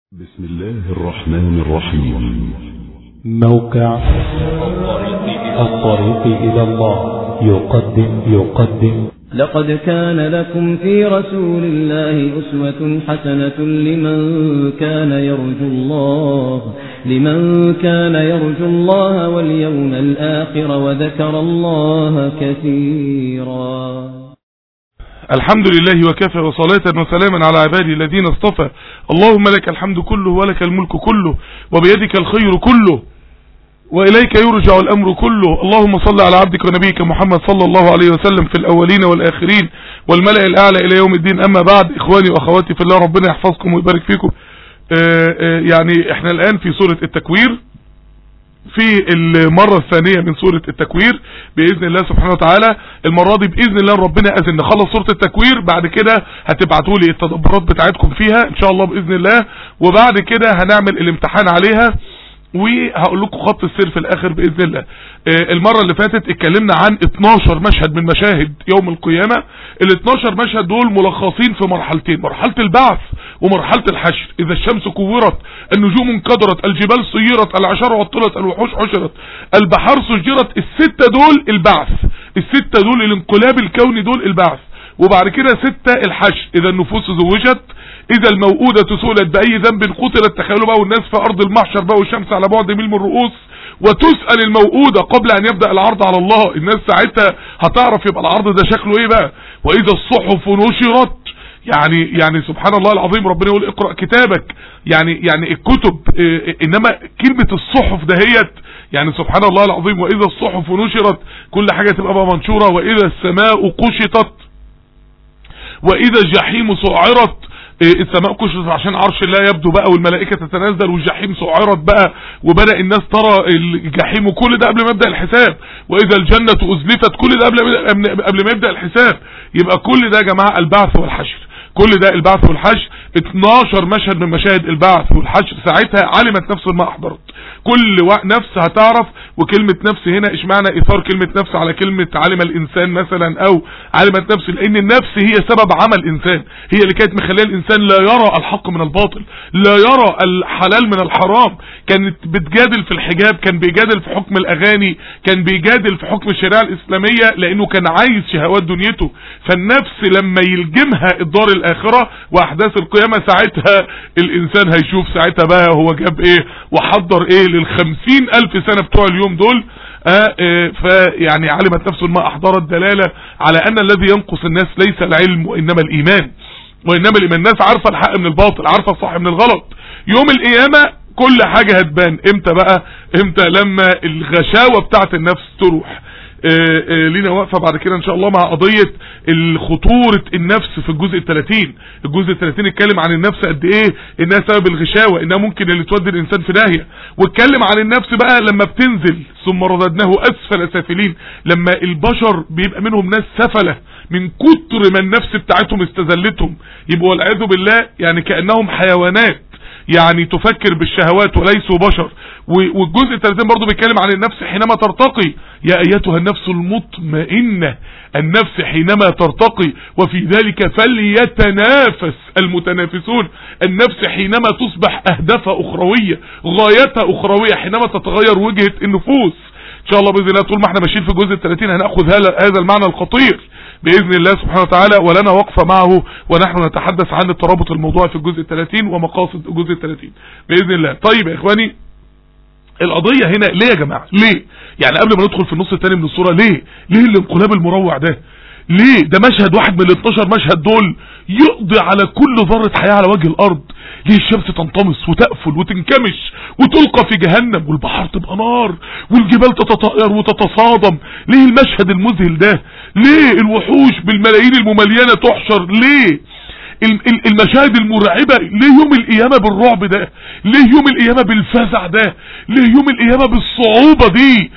بسم الله الرحمن الرحيم موقع الطريق إلى الله يقدم يقدم لقد كان لكم في رسول الله أسوة حسنة لمن كان يرجو الله لمن كان يرجو الله واليوم الآخر وذكر الله كثيرا الحمد لله وكفى وصلاة وسلاما على عبادي الذين اصطفى اللهم لك الحمد كله ولك الملك كله وبيدك الخير كله وإليك يرجع الأمر كله اللهم صل على عبدك ونبيك محمد صلى الله عليه وسلم في الأولين والآخرين والملأ الأعلى إلى يوم الدين أما بعد إخواني وأخواتي في الله ربنا يحفظكم ويبارك فيكم آآ آآ يعني احنا الآن في سورة التكوير في المرة الثانية من سورة التكوير بإذن الله سبحانه وتعالى المرة دي بإذن الله ربنا أذن نخلص سورة التكوير بعد كده هتبعتوا لي التدبرات بتاعتكم فيها إن شاء الله بإذن الله وبعد كده هنعمل الامتحان عليها وهقول لكم خط السير في الاخر باذن الله آه المره اللي فاتت اتكلمنا عن 12 مشهد من مشاهد يوم القيامه ال 12 مشهد دول ملخصين في مرحلتين مرحله البعث ومرحله الحشر اذا الشمس كورت النجوم انكدرت الجبال سيرت العشار عطلت الوحوش حشرت البحار سجرت السته دول البعث السته دول الانقلاب الكوني دول البعث وبعد كده ستة الحشر اذا النفوس زوجت اذا الموءودة سئلت باي ذنب قتلت تخيلوا بقى والناس في ارض المحشر بقى والشمس على بعد ميل من الرؤوس وتسأل الموءودة قبل ان يبدأ العرض على الله الناس ساعتها هتعرف يبقى العرض ده شكله ايه بقى واذا الصحف نشرت يعني يعني سبحان الله العظيم ربنا يقول اقرأ كتابك يعني يعني الكتب اه انما كلمة الصحف دهيت يعني سبحان الله العظيم واذا الصحف نشرت كل حاجة تبقى بقى منشورة واذا السماء قشطت واذا الجحيم سعرت السماء كشفت عشان عرش الله يبدو بقى والملائكة تتنزل والجحيم سعرت بقى وبدأ الناس ترى الجحيم وكل ده قبل ما يبدأ الحساب واذا الجنة ازلفت كل ده قبل قبل ما يبدأ الحساب يبقى كل ده يا جماعة البعث والحشر كل ده البعث والحشر 12 مشهد من مشاهد البعث والحشر ساعتها علمت نفس ما احضرت كل نفس هتعرف وكلمة نفس هنا اشمعنى اثار كلمة نفس على كلمة علم الانسان مثلا او علمت نفس لان النفس هي سبب عمل انسان هي اللي كانت مخليه الانسان لا يرى الحق من الباطل لا يرى الحلال من الحرام كانت بتجادل في الحجاب كان بيجادل في حكم الاغاني كان بيجادل في حكم الشريعة الاسلامية لانه كان عايز شهوات دنيته فالنفس لما يلجمها الدار الاخرة واحداث القيامة ساعتها الانسان هيشوف ساعتها بقى هو جاب ايه وحضر ايه للخمسين الف سنة بتوع اليوم دول آه آه فيعني علمت نفس ما احضرت دلالة على ان الذي ينقص الناس ليس العلم وانما الايمان وانما الايمان الناس عارفة الحق من الباطل عارفة الصح من الغلط يوم القيامة كل حاجة هتبان امتى بقى امتى لما الغشاوة بتاعت النفس تروح آآ آآ لينا واقفة بعد كده ان شاء الله مع قضية خطورة النفس في الجزء الثلاثين الجزء الثلاثين اتكلم عن النفس قد ايه انها سبب الغشاوة انها ممكن اللي تودي الانسان في داهية واتكلم عن النفس بقى لما بتنزل ثم رددناه اسفل سافلين لما البشر بيبقى منهم ناس سفلة من كتر ما النفس بتاعتهم استذلتهم يبقوا والعياذ بالله يعني كأنهم حيوانات يعني تفكر بالشهوات وليسوا بشر والجزء الثلاثين برضو بيتكلم عن النفس حينما ترتقي يا ايتها النفس المطمئنة النفس حينما ترتقي وفي ذلك فليتنافس المتنافسون النفس حينما تصبح اهدافها اخروية غايتها اخروية حينما تتغير وجهة النفوس ان شاء الله باذن الله طول ما احنا ماشيين في الجزء الثلاثين هناخذ هذا المعنى الخطير بإذن الله سبحانه وتعالى ولنا وقفة معه ونحن نتحدث عن الترابط الموضوع في الجزء الثلاثين ومقاصد الجزء الثلاثين بإذن الله طيب يا إخواني القضية هنا ليه يا جماعة ليه يعني قبل ما ندخل في النص الثاني من الصورة ليه ليه الانقلاب المروع ده ليه ده مشهد واحد من ال 12 مشهد دول يقضي على كل ذرة حياة على وجه الارض ليه الشمس تنطمس وتقفل وتنكمش وتلقى في جهنم والبحر تبقى نار والجبال تتطائر وتتصادم ليه المشهد المذهل ده ليه الوحوش بالملايين المملينة تحشر ليه المشاهد المرعبة ليه يوم القيامة بالرعب ده ليه يوم القيامة بالفزع ده ليه يوم القيامة بالصعوبة دي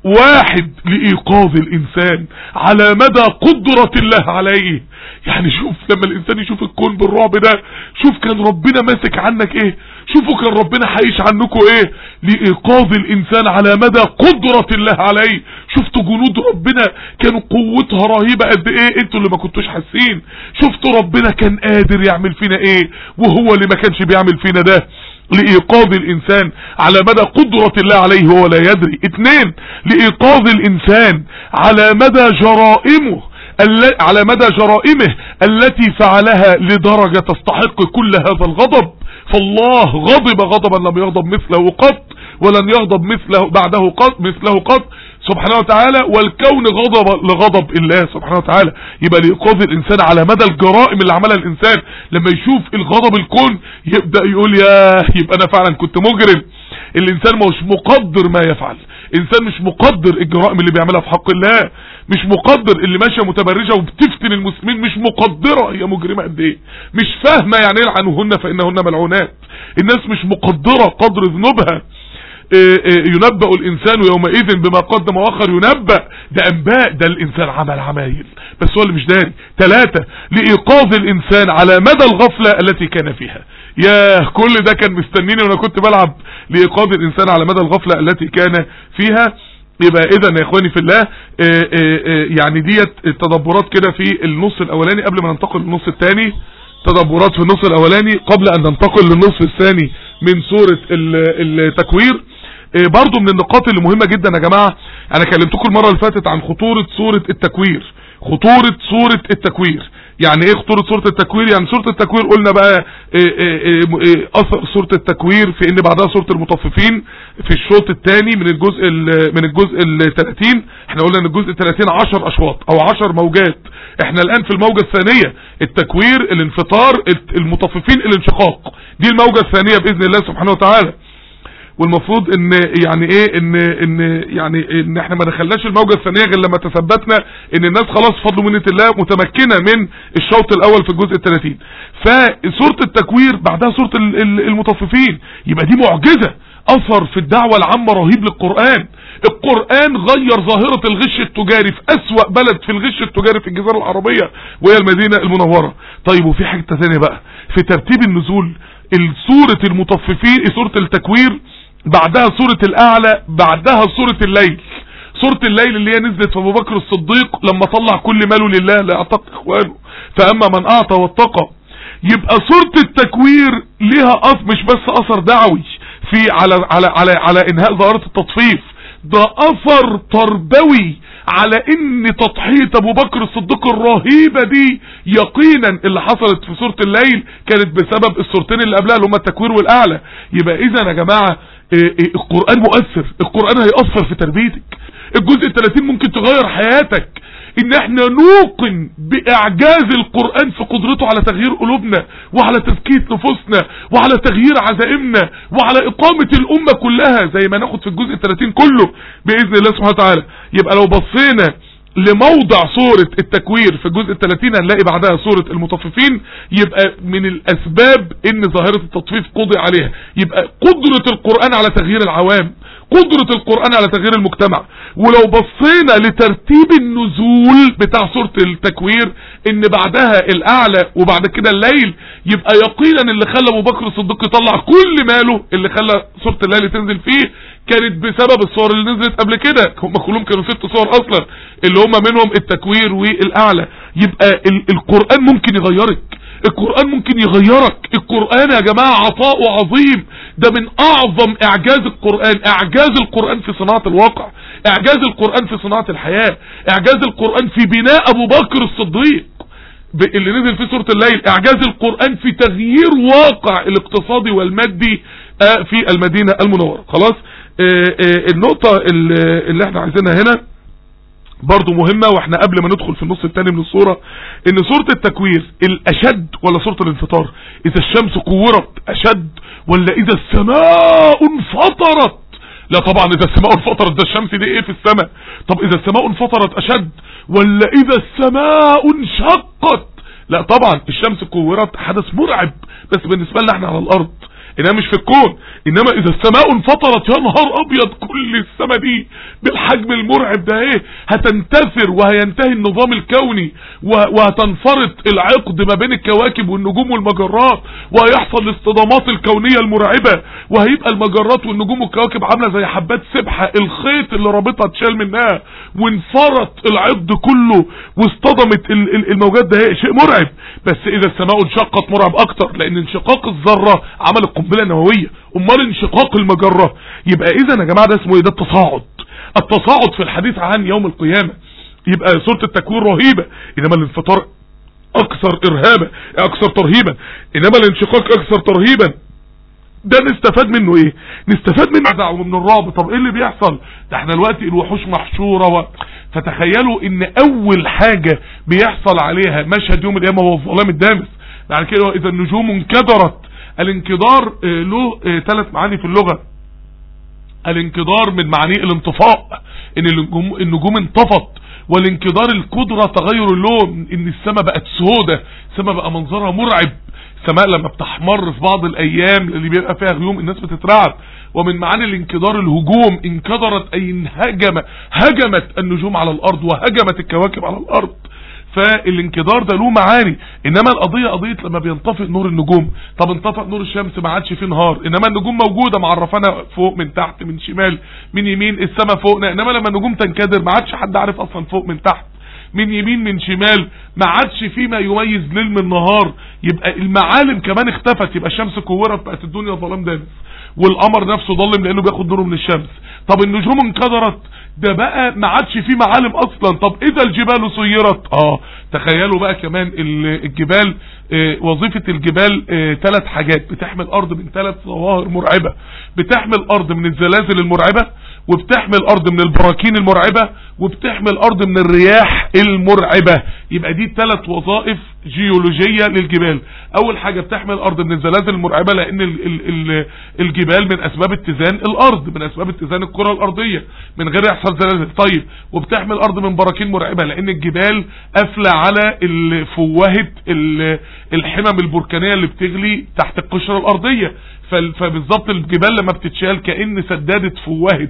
واحد لإيقاظ الإنسان على مدى قدرة الله عليه يعني شوف لما الإنسان يشوف الكون بالرعب ده شوف كان ربنا ماسك عنك إيه شوفوا كان ربنا حيش عنكم إيه لإيقاظ الإنسان على مدى قدرة الله عليه شفتوا جنود ربنا كانوا قوتها رهيبة قد إيه انتوا اللي ما كنتوش حاسين شفتوا ربنا كان قادر يعمل فينا إيه وهو اللي ما كانش بيعمل فينا ده لإيقاظ الإنسان على مدى قدرة الله عليه وهو لا يدري اتنين لإيقاظ الإنسان على مدى جرائمه الل- على مدى جرائمه التي فعلها لدرجة تستحق كل هذا الغضب فالله غضب غضبا لم يغضب مثله قط ولن يغضب مثله بعده قط مثله قط سبحانه وتعالى والكون غضب لغضب الله سبحانه وتعالى يبقى لإيقاظ الإنسان على مدى الجرائم اللي عملها الإنسان لما يشوف الغضب الكون يبدأ يقول يا يبقى أنا فعلا كنت مجرم الإنسان مش مقدر ما يفعل إنسان مش مقدر الجرائم اللي بيعملها في حق الله مش مقدر اللي ماشية متبرجة وبتفتن المسلمين مش مقدرة هي مجرمة قد ايه مش فاهمة يعني ايه لعنوهن فإنهن ملعونات الناس مش مقدرة قدر ذنوبها إيه إيه ينبأ الإنسان يومئذ بما قدم وآخر ينبأ ده أنباء ده الإنسان عمل عمايل بس هو اللي مش داري ثلاثة لإيقاظ الإنسان على مدى الغفلة التي كان فيها ياه كل ده كان مستنيني وانا كنت بلعب لإيقاظ الإنسان على مدى الغفلة التي كان فيها يبقى اذا يا اخواني في الله إيه إيه يعني ديت التدبرات كده في النص الاولاني قبل ما ننتقل للنص الثاني تدبرات في النص الاولاني قبل ان ننتقل للنص الثاني من سورة ال- التكوير إيه برضو من النقاط اللي مهمة جدا يا جماعة انا كلمتكم المرة اللي فاتت عن خطورة سورة التكوير خطورة سورة التكوير يعني ايه خطورة سورة التكوير يعني سورة التكوير قلنا بقى إيه إيه إيه إيه اثر سورة التكوير في ان بعدها سورة المطففين في الشوط الثاني من الجزء ال- من الجزء ال 30 احنا قلنا ان الجزء 30 10 اشواط او 10 موجات احنا الان في الموجة الثانية التكوير الانفطار المطففين الانشقاق دي الموجة الثانية باذن الله سبحانه وتعالى والمفروض ان يعني ايه ان ان يعني ان احنا ما دخلناش الموجة الثانية غير لما تثبتنا ان الناس خلاص فضل منة الله متمكنة من الشوط الاول في الجزء الثلاثين فسورة التكوير بعدها سورة ال- ال- المطففين يبقى دي معجزة اثر في الدعوة العامة رهيب للقرآن القرآن غير ظاهرة الغش التجاري في اسوأ بلد في الغش التجاري في الجزيرة العربية وهي المدينة المنورة طيب وفي حاجة تانية بقى في ترتيب النزول سورة المطففين سورة التكوير بعدها سورة الاعلى بعدها سورة الليل سورة الليل اللي هي نزلت في ابو بكر الصديق لما طلع كل ماله لله لا اعتق اخوانه فاما من اعطى واتقى يبقى سورة التكوير ليها أث مش بس اثر دعوي في على على على على انهاء ظاهرة التطفيف ده اثر تربوي على ان تضحية ابو بكر الصديق الرهيبة دي يقينا اللي حصلت في سورة الليل كانت بسبب السورتين اللي قبلها اللي هما التكوير والاعلى يبقى اذا يا جماعة إيه إيه القرآن مؤثر القرآن هيأثر في تربيتك الجزء الثلاثين ممكن تغير حياتك ان احنا نوقن باعجاز القرآن في قدرته على تغيير قلوبنا وعلى تزكية نفوسنا وعلى تغيير عزائمنا وعلى اقامة الامة كلها زي ما ناخد في الجزء الثلاثين كله باذن الله سبحانه وتعالى يبقى لو بصينا لموضع سورة التكوير في الجزء الثلاثين هنلاقي بعدها سورة المطففين يبقى من الاسباب ان ظاهرة التطفيف قضي عليها يبقى قدرة القرآن على تغيير العوام قدرة القرآن على تغيير المجتمع ولو بصينا لترتيب النزول بتاع سورة التكوير ان بعدها الاعلى وبعد كده الليل يبقى يقينا اللي خلى ابو بكر الصديق يطلع كل ماله اللي خلى سورة الليل تنزل فيه كانت بسبب الصور اللي نزلت قبل كده هم كلهم كانوا ست صور اصلا اللي هم منهم التكوير والاعلى يبقى ال القرآن ممكن يغيرك القرآن ممكن يغيرك القرآن يا جماعة عطاء عظيم ده من اعظم اعجاز القرآن اعجاز القرآن في صناعة الواقع اعجاز القرآن في صناعة الحياة اعجاز القرآن في بناء ابو بكر الصديق ب- اللي نزل في سورة الليل اعجاز القرآن في تغيير واقع الاقتصادي والمادي آه، في المدينة المنورة خلاص آه، آه، النقطة اللي اللي احنا عايزينها هنا برضو مهمة واحنا قبل ما ندخل في النص الثاني من الصورة ان سورة التكوير الاشد ولا سورة الانفطار اذا الشمس كورت اشد ولا اذا السماء انفطرت لا طبعا اذا السماء انفطرت ده الشمس دي ايه في السماء طب اذا السماء انفطرت اشد ولا اذا السماء انشقت لا طبعا الشمس كورت حدث مرعب بس بالنسبة لنا احنا على الارض انها مش في الكون انما اذا السماء انفطرت يا نهار ابيض كل السماء دي بالحجم المرعب ده ايه هتنتثر وهينتهي النظام الكوني وهتنفرط العقد ما بين الكواكب والنجوم والمجرات وهيحصل الاصطدامات الكونية المرعبة وهيبقى المجرات والنجوم والكواكب عاملة زي حبات سبحة الخيط اللي رابطها اتشال منها وانفرط العقد كله واصطدمت الموجات ده شيء مرعب بس اذا السماء انشقت مرعب اكتر لان انشقاق الذرة عمل القنبلة النووية امال انشقاق المجرة يبقى اذا يا جماعة ده اسمه ايه ده التصاعد التصاعد في الحديث عن يوم القيامة يبقى سورة التكوير رهيبة انما الانفطار اكثر ارهابا اكثر ترهيبا انما الانشقاق اكثر ترهيبا ده نستفاد منه ايه نستفاد منه عزع ومن الرعب طب ايه اللي بيحصل ده احنا دلوقتي الوحوش محشورة و... فتخيلوا ان اول حاجة بيحصل عليها مشهد يوم القيامة هو الظلام الدامس بعد كده اذا النجوم انكدرت الانكدار اه له ثلاث اه معاني في اللغة الانكدار من معانيه الانطفاء ان النجوم, النجوم انطفت والانكدار القدرة تغير اللون ان السماء بقت سودة السماء بقى منظرها مرعب السماء لما بتحمر في بعض الايام اللي بيبقى فيها غيوم الناس بتترعب ومن معاني الانكدار الهجوم انكدرت اي انهجم هجمت النجوم على الارض وهجمت الكواكب على الارض فالانكدار ده له معاني انما القضية قضية لما بينطفئ نور النجوم طب انطفأ نور الشمس ما عادش فيه نهار انما النجوم موجودة معرفانا فوق من تحت من شمال من يمين السماء فوقنا انما لما النجوم تنكدر ما عادش حد عارف اصلا فوق من تحت من يمين من شمال ما عادش فيما يميز ليل من نهار يبقى المعالم كمان اختفت يبقى الشمس كورت بقت الدنيا ظلام دامس والقمر نفسه ضلم لانه بياخد نوره من الشمس طب النجوم انكدرت ده بقى ما عادش فيه معالم اصلا طب اذا الجبال سيرت اه تخيلوا بقى كمان الجبال اه وظيفة الجبال اه ثلاث حاجات بتحمي الارض من ثلاث ظواهر مرعبة بتحمي الارض من الزلازل المرعبة وبتحمي الارض من البراكين المرعبة وبتحمي الارض من الرياح المرعبة يبقى دي ثلاث وظائف جيولوجية للجبال اول حاجة بتحمي الارض من الزلازل المرعبة لان ال ال ال الجبال من اسباب اتزان الارض من اسباب اتزان الكرة الارضية من غير يحصل زلازل طيب وبتحمي الارض من براكين مرعبة لان الجبال قافلة على فوهة الحمم البركانية اللي بتغلي تحت القشرة الارضية فبالظبط الجبال لما بتتشال كأن سدادة فوهة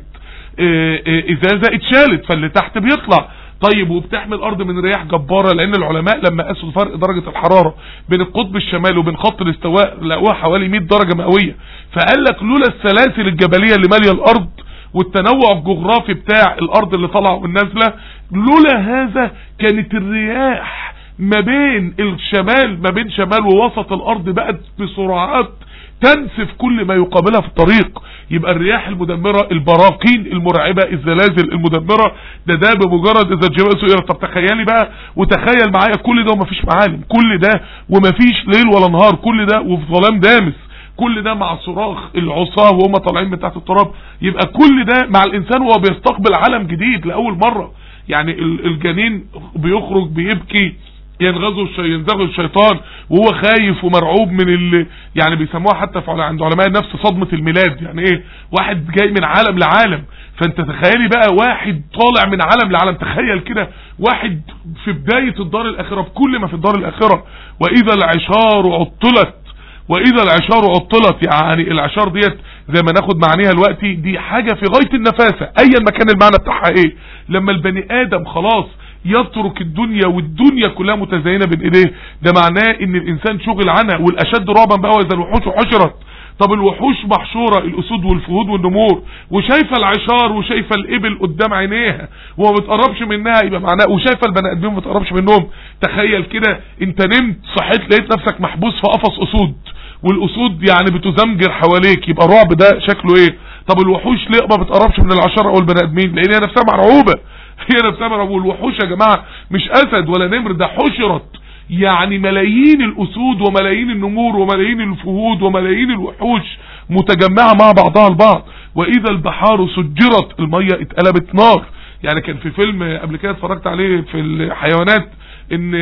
ازازة اتشالت فاللي تحت بيطلع طيب وبتحمي الارض من رياح جبارة لان العلماء لما قاسوا فرق درجة الحرارة بين القطب الشمالي وبين خط الاستواء لقوها حوالي 100 درجة مئوية فقال لك لولا السلاسل الجبلية اللي مالية الارض والتنوع الجغرافي بتاع الارض اللي طالعه والنازله لولا هذا كانت الرياح ما بين الشمال ما بين شمال ووسط الارض بقت بسرعات تنسف كل ما يقابلها في الطريق يبقى الرياح المدمرة البراكين المرعبة الزلازل المدمرة ده ده بمجرد اذا الجبال سئرت طب تخيلي بقى وتخيل معايا كل ده ومفيش معالم كل ده ومفيش ليل ولا نهار كل ده وفي ظلام دامس كل ده مع صراخ العصاه وهم طالعين من تحت التراب يبقى كل ده مع الانسان وهو بيستقبل عالم جديد لاول مرة يعني الجنين بيخرج بيبكي ينغزه الشي... ينزغه الشيطان وهو خايف ومرعوب من ال... يعني بيسموها حتى في عند علماء النفس صدمة الميلاد يعني ايه واحد جاي من عالم لعالم فانت تخيلي بقى واحد طالع من عالم لعالم تخيل كده واحد في بداية الدار الاخرة بكل ما في الدار الاخرة واذا العشار عطلت واذا العشار عطلت يعني العشار ديت زي ما ناخد معانيها دلوقتي دي حاجة في غاية النفاسة ايا ما كان المعنى بتاعها ايه لما البني ادم خلاص يترك الدنيا والدنيا كلها متزينة بين ايديه ده معناه ان الانسان شغل عنها والاشد رعبا بقى واذا الوحوش حشرت طب الوحوش محشورة الاسود والفهود والنمور وشايفة العشار وشايفة الابل قدام عينيها وما بتقربش منها يبقى معناه وشايفة البني ادمين ما بتقربش منهم تخيل كده انت نمت صحيت لقيت نفسك محبوس في قفص اسود والاسود يعني بتزمجر حواليك يبقى الرعب ده شكله ايه طب الوحوش ليه ما بتقربش من العشار او البني ادمين لان هي نفسها مرعوبة هي نفسها مرعوبة والوحوش يا جماعة مش اسد ولا نمر ده حشرت يعني ملايين الاسود وملايين النمور وملايين الفهود وملايين الوحوش متجمعة مع بعضها البعض واذا البحار سجرت المية اتقلبت نار يعني كان في فيلم قبل كده اتفرجت عليه في الحيوانات ان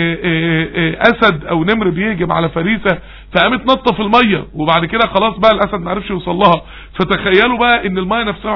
اسد او نمر بيهجم على فريسة فقامت نطة في المية وبعد كده خلاص بقى الاسد ما عرفش يوصل لها فتخيلوا بقى ان المية نفسها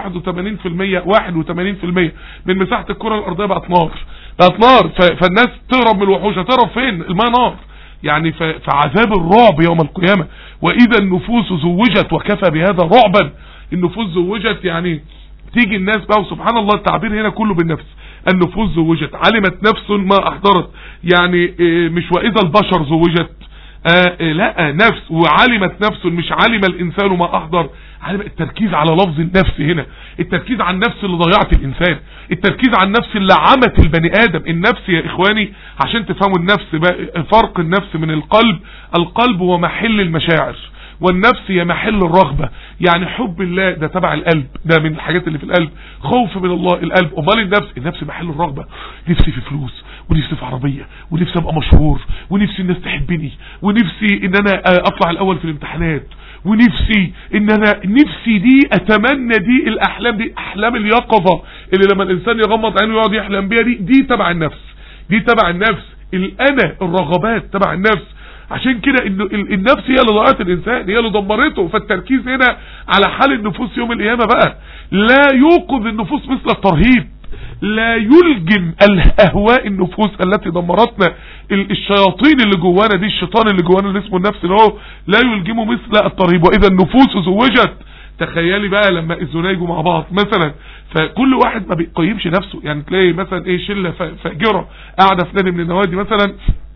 81% 81% من مساحة الكرة الارضية بقت نار بقت نار فالناس تهرب من الوحوش هتهرب فين المية نار يعني ف- فعذاب الرعب يوم القيامة واذا النفوس زوجت وكفى بهذا رعبا النفوس زوجت يعني تيجي الناس بقى وسبحان الله التعبير هنا كله بالنفس النفوس زوجت علمت نفس ما احضرت يعني إيه، مش واذا البشر زوجت آه آه، لا نفس وعلمت نفس مش علم الانسان ما احضر علم التركيز على لفظ النفس هنا التركيز على النفس اللي ضيعت الانسان التركيز على النفس اللي عمت البني ادم النفس يا اخواني عشان تفهموا النفس بقى فرق النفس من القلب القلب هو محل المشاعر والنفس هي محل الرغبة يعني حب الله ده تبع القلب ده من الحاجات اللي في القلب خوف من الله القلب امال النفس النفس محل الرغبة نفسي في فلوس ونفسي في عربية ونفسي ابقى مشهور ونفسي الناس تحبني ونفسي ان انا آه، اطلع الاول في الامتحانات ونفسي ان انا نفسي دي اتمنى دي الاحلام دي احلام اليقظة اللي لما الانسان يغمض عينه ويقعد يحلم بيها دي دي تبع النفس دي تبع النفس الانا الرغبات تبع النفس عشان كده إن ال- النفس هي اللي ضيعت الانسان هي اللي دمرته فالتركيز هنا على حال النفوس يوم القيامة بقى لا يوقظ النفوس مثل الترهيب لا يلجم الاهواء النفوس التي دمرتنا ال- الشياطين اللي جوانا دي الشيطان اللي جوانا اللي اسمه النفس اللي هو لا يلجمه مثل الترهيب واذا النفوس زوجت تخيلي بقى لما الزنا يجوا مع بعض مثلا فكل واحد ما بيقيمش نفسه يعني تلاقي مثلا ايه شله ف- فاجره قاعده في نادي من النوادي مثلا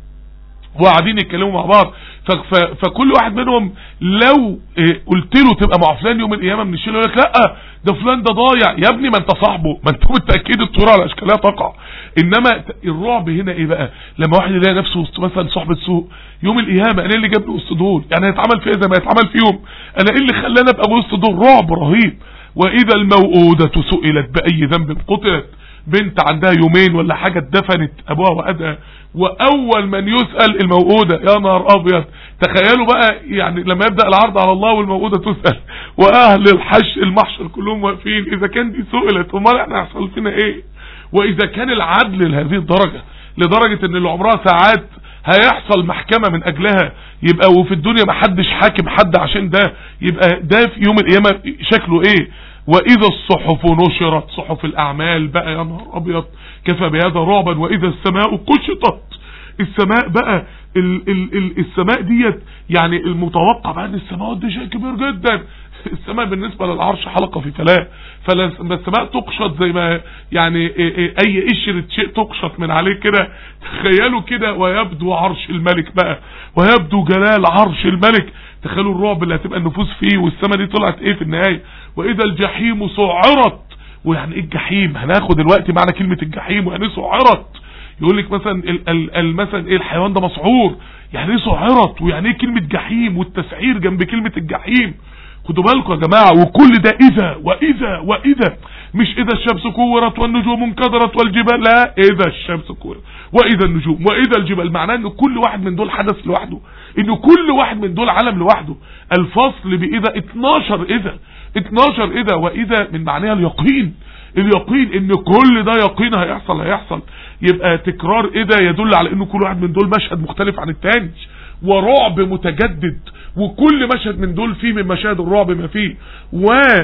وقاعدين يتكلموا مع بعض ف- ف- فكل واحد منهم لو إيه، قلت له تبقى مع فلان يوم القيامه من الشله يقول لك لا ده فلان ده ضايع يا ابني ما انت صاحبه ما انت بالتاكيد الطيور على اشكالها تقع انما ت- الرعب هنا ايه بقى لما واحد يلاقي نفسه وسط مثلا صحبه سوء يوم القيامه انا ايه اللي جابني وسط دول يعني هيتعمل فيا زي ما هيتعمل فيهم انا ايه اللي خلاني ابقى وسط دول رعب رهيب واذا الموءودة سئلت باي ذنب قتلت بنت عندها يومين ولا حاجة اتدفنت ابوها وأدها واول من يسأل الموءودة يا نهار ابيض تخيلوا بقى يعني لما يبدأ العرض على الله والموءودة تسأل واهل الحش المحشر كلهم واقفين اذا كان دي سئلت امال احنا هيحصل فينا ايه واذا كان العدل لهذه الدرجة لدرجة ان اللي عمرها ساعات هيحصل محكمة من اجلها يبقى وفي الدنيا محدش حاكم حد عشان ده يبقى ده في يوم القيامة شكله ايه واذا الصحف نشرت صحف الاعمال بقى يا نهار ابيض كفى بهذا رعبا واذا السماء كشطت السماء بقى ال ال ال السماء ديت يعني المتوقع بقى ان السماوات دي شيء كبير جدا السماء بالنسبة للعرش حلقة في فلاة فلما السماء تقشط زي ما يعني إيه إيه اي قشرة شيء تقشط من عليه كده تخيلوا كده ويبدو عرش الملك بقى ويبدو جلال عرش الملك تخيلوا الرعب اللي هتبقى النفوس فيه والسماء دي طلعت ايه في النهاية واذا الجحيم سعرت ويعني ايه الجحيم هناخد دلوقتي معنى كلمة الجحيم ويعني ايه سعرت يقول لك مثلا ال ال ال مثلا ايه الحيوان ده مسعور يعني ايه سعرت ويعني ايه كلمة جحيم والتسعير جنب كلمة الجحيم خدوا بالكم يا جماعة وكل ده اذا واذا واذا مش اذا الشمس كورت والنجوم انكدرت والجبال لا اذا الشمس كورت واذا النجوم واذا الجبال معناه ان كل واحد من دول حدث لوحده ان كل واحد من دول عالم لوحده الفصل باذا 12 اذا 12 اذا واذا من معناها اليقين اليقين ان كل ده يقين هيحصل هيحصل يبقى تكرار اذا يدل على ان كل واحد من دول مشهد مختلف عن التاني ورعب متجدد وكل مشهد من دول فيه من مشاهد الرعب ما فيه و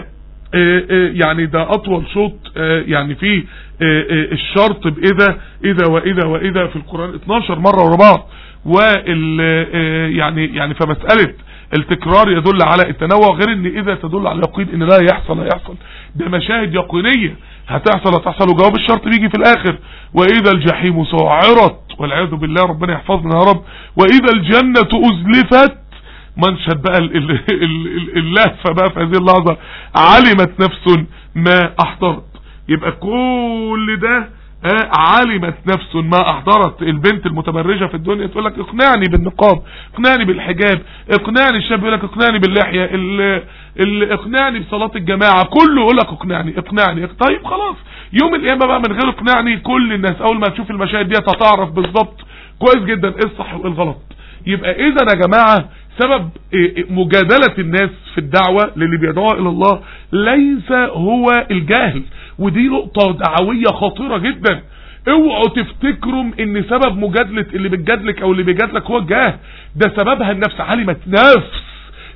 يعني ده اطول شوط يعني فيه الشرط باذا اذا واذا واذا في القرآن 12 مرة ورا بعض وال يعني يعني فمسألة التكرار يدل على التنوع غير ان اذا تدل على اليقين ان لا يحصل هيحصل ده مشاهد يقينية هتحصل هتحصل وجواب الشرط بيجي في الاخر واذا الجحيم سعرت والعياذ بالله ربنا يحفظنا يا رب واذا الجنة ازلفت منشد بقى اللهفة بقى في هذه اللحظة علمت نفس ما احضرت يبقى كل ده علمت نفس ما احضرت البنت المتبرجة في الدنيا تقول لك اقنعني بالنقاب اقنعني بالحجاب اقنعني الشاب يقول لك اقنعني باللحية ال ال اقنعني بصلاة الجماعة كله يقول لك اقنعني اقنعني طيب خلاص يوم القيامة بقى من غير اقنعني كل الناس اول ما تشوف المشاهد دي هتعرف بالظبط كويس جدا ايه الصح وايه الغلط يبقى اذا يا جماعة سبب مجادلة الناس في الدعوة للي بيدعوا الى الله ليس هو الجاهل ودي نقطة دعوية خطيرة جدا اوعوا تفتكروا ان سبب مجادلة اللي بتجادلك او اللي بيجادلك هو الجاهل ده سببها النفس علمت نفس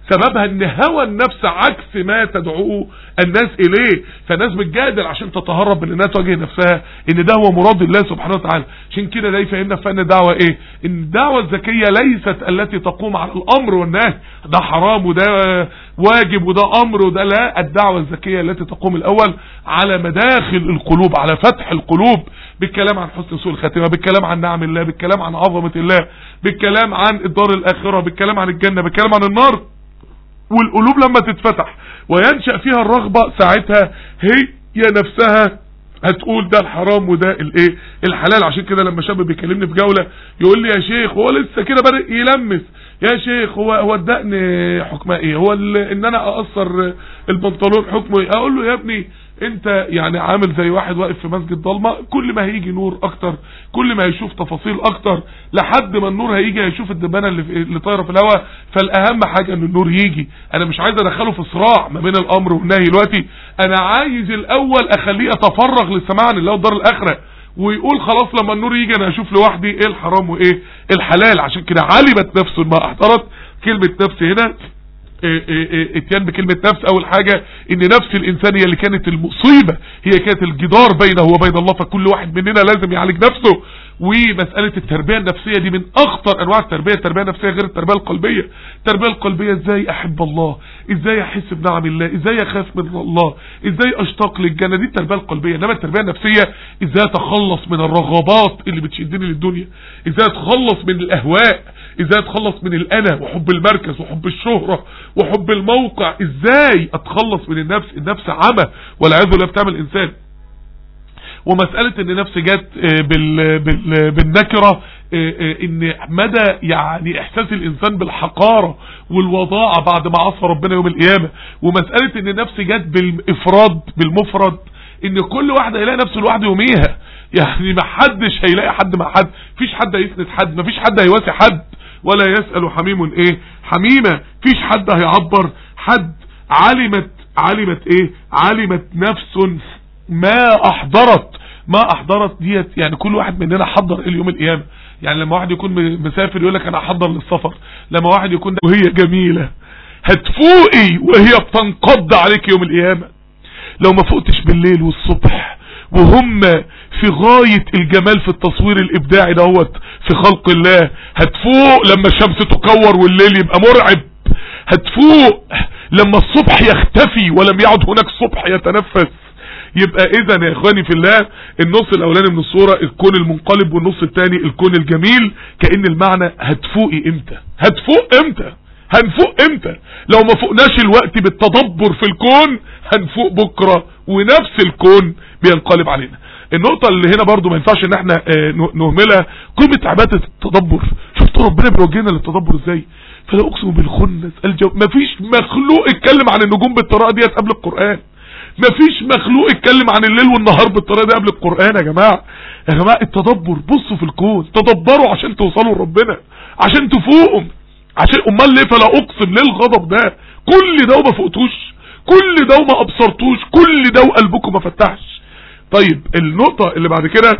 سببها ان هوى النفس عكس ما تدعوه الناس اليه فالناس بتجادل عشان تتهرب من انها تواجه نفسها ان ده هو مراد الله سبحانه وتعالى عشان كده ده يفهمنا في فن الدعوه ايه ان الدعوه الذكيه ليست التي تقوم على الامر والنهي ده حرام وده واجب وده امر وده لا الدعوه الذكيه التي تقوم الاول على مداخل القلوب على فتح القلوب بالكلام عن حسن سوء الخاتمه بالكلام عن نعم الله بالكلام عن عظمه الله بالكلام عن الدار الاخره بالكلام عن الجنه بالكلام عن النار والقلوب لما تتفتح وينشأ فيها الرغبة ساعتها هي نفسها هتقول ده الحرام وده الايه الحلال عشان كده لما شاب بيكلمني في جولة يقول لي يا شيخ هو لسه كده بدأ يلمس يا شيخ هو هو الدقن حكمه ايه هو ان انا اقصر البنطلون حكمه ايه اقول له يا ابني انت يعني عامل زي واحد واقف في مسجد ضلمه كل ما هيجي نور اكتر كل ما هيشوف تفاصيل اكتر لحد ما النور هيجي هيشوف الدبانه اللي, في اللي طايره في الهواء فالاهم حاجه ان النور يجي انا مش عايز ادخله في صراع ما بين الامر والنهي دلوقتي انا عايز الاول اخليه يتفرغ للسماع عن الله والدار الاخره ويقول خلاص لما النور يجي انا اشوف لوحدي ايه الحرام وايه الحلال عشان كده علمت نفس ما احضرت كلمه نفس هنا اتيان بكلمة نفس اول حاجة ان نفس الانسان هي اللي كانت المصيبة هي كانت الجدار بينه وبين الله فكل واحد مننا لازم يعالج نفسه ومسألة التربية النفسية دي من اخطر انواع التربية التربية النفسية غير التربية القلبية التربية القلبية ازاي احب الله ازاي احس بنعم الله ازاي اخاف من الله ازاي اشتاق للجنة دي التربية القلبية انما التربية النفسية ازاي اتخلص من الرغبات اللي بتشدني للدنيا ازاي اتخلص من الاهواء ازاي اتخلص من الانا وحب المركز وحب الشهرة وحب الموقع ازاي اتخلص من النفس النفس عمى والعياذ بالله بتعمل انسان ومسألة ان نفس جت بال بال بالنكرة ان مدى يعني احساس الانسان بالحقارة والوضاعة بعد ما عصى ربنا يوم القيامة ومسألة ان نفس جت بالافراد بالمفرد ان كل واحد هيلاقي نفسه لوحده يوميها يعني ما حدش هيلاقي حد مع حد فيش حد هيسند حد ما فيش حد هيواسي حد ولا يسأل حميم ايه حميمة فيش حد هيعبر حد علمت علمت ايه علمت نفس ما احضرت ما احضرت ديت يعني كل واحد مننا حضر اليوم القيامة يعني لما واحد يكون مسافر يقول لك انا احضر للسفر لما واحد يكون وهي جميلة هتفوقي وهي بتنقض عليك يوم القيامة لو ما فوقتش بالليل والصبح وهم في غاية الجمال في التصوير الابداعي دوت في خلق الله هتفوق لما الشمس تكور والليل يبقى مرعب هتفوق لما الصبح يختفي ولم يعد هناك صبح يتنفس يبقى اذا يا اخواني في الله النص الاولاني من الصورة الكون المنقلب والنص الثاني الكون الجميل كأن المعنى هتفوقي امتى هتفوق امتى هنفوق امتى لو ما فوقناش الوقت بالتدبر في الكون هنفوق بكرة ونفس الكون بينقلب علينا النقطة اللي هنا برضو ما ينفعش ان احنا اه نهملها قيمة عبادة التدبر شفتوا ربنا بيوجهنا للتدبر ازاي فلا اقسم بالخنس الجو مفيش مخلوق اتكلم عن النجوم بالطريقة ديت قبل القرآن مفيش مخلوق اتكلم عن الليل والنهار بالطريقة دي قبل القرآن يا جماعة يا جماعة التدبر بصوا في الكون تدبروا عشان توصلوا لربنا عشان تفوقوا عشان امال ليه فلا اقسم ليه الغضب ده كل ده وما فوقتوش كل ده وما ابصرتوش كل ده وقلبكم ما فتحش طيب النقطة اللي بعد كده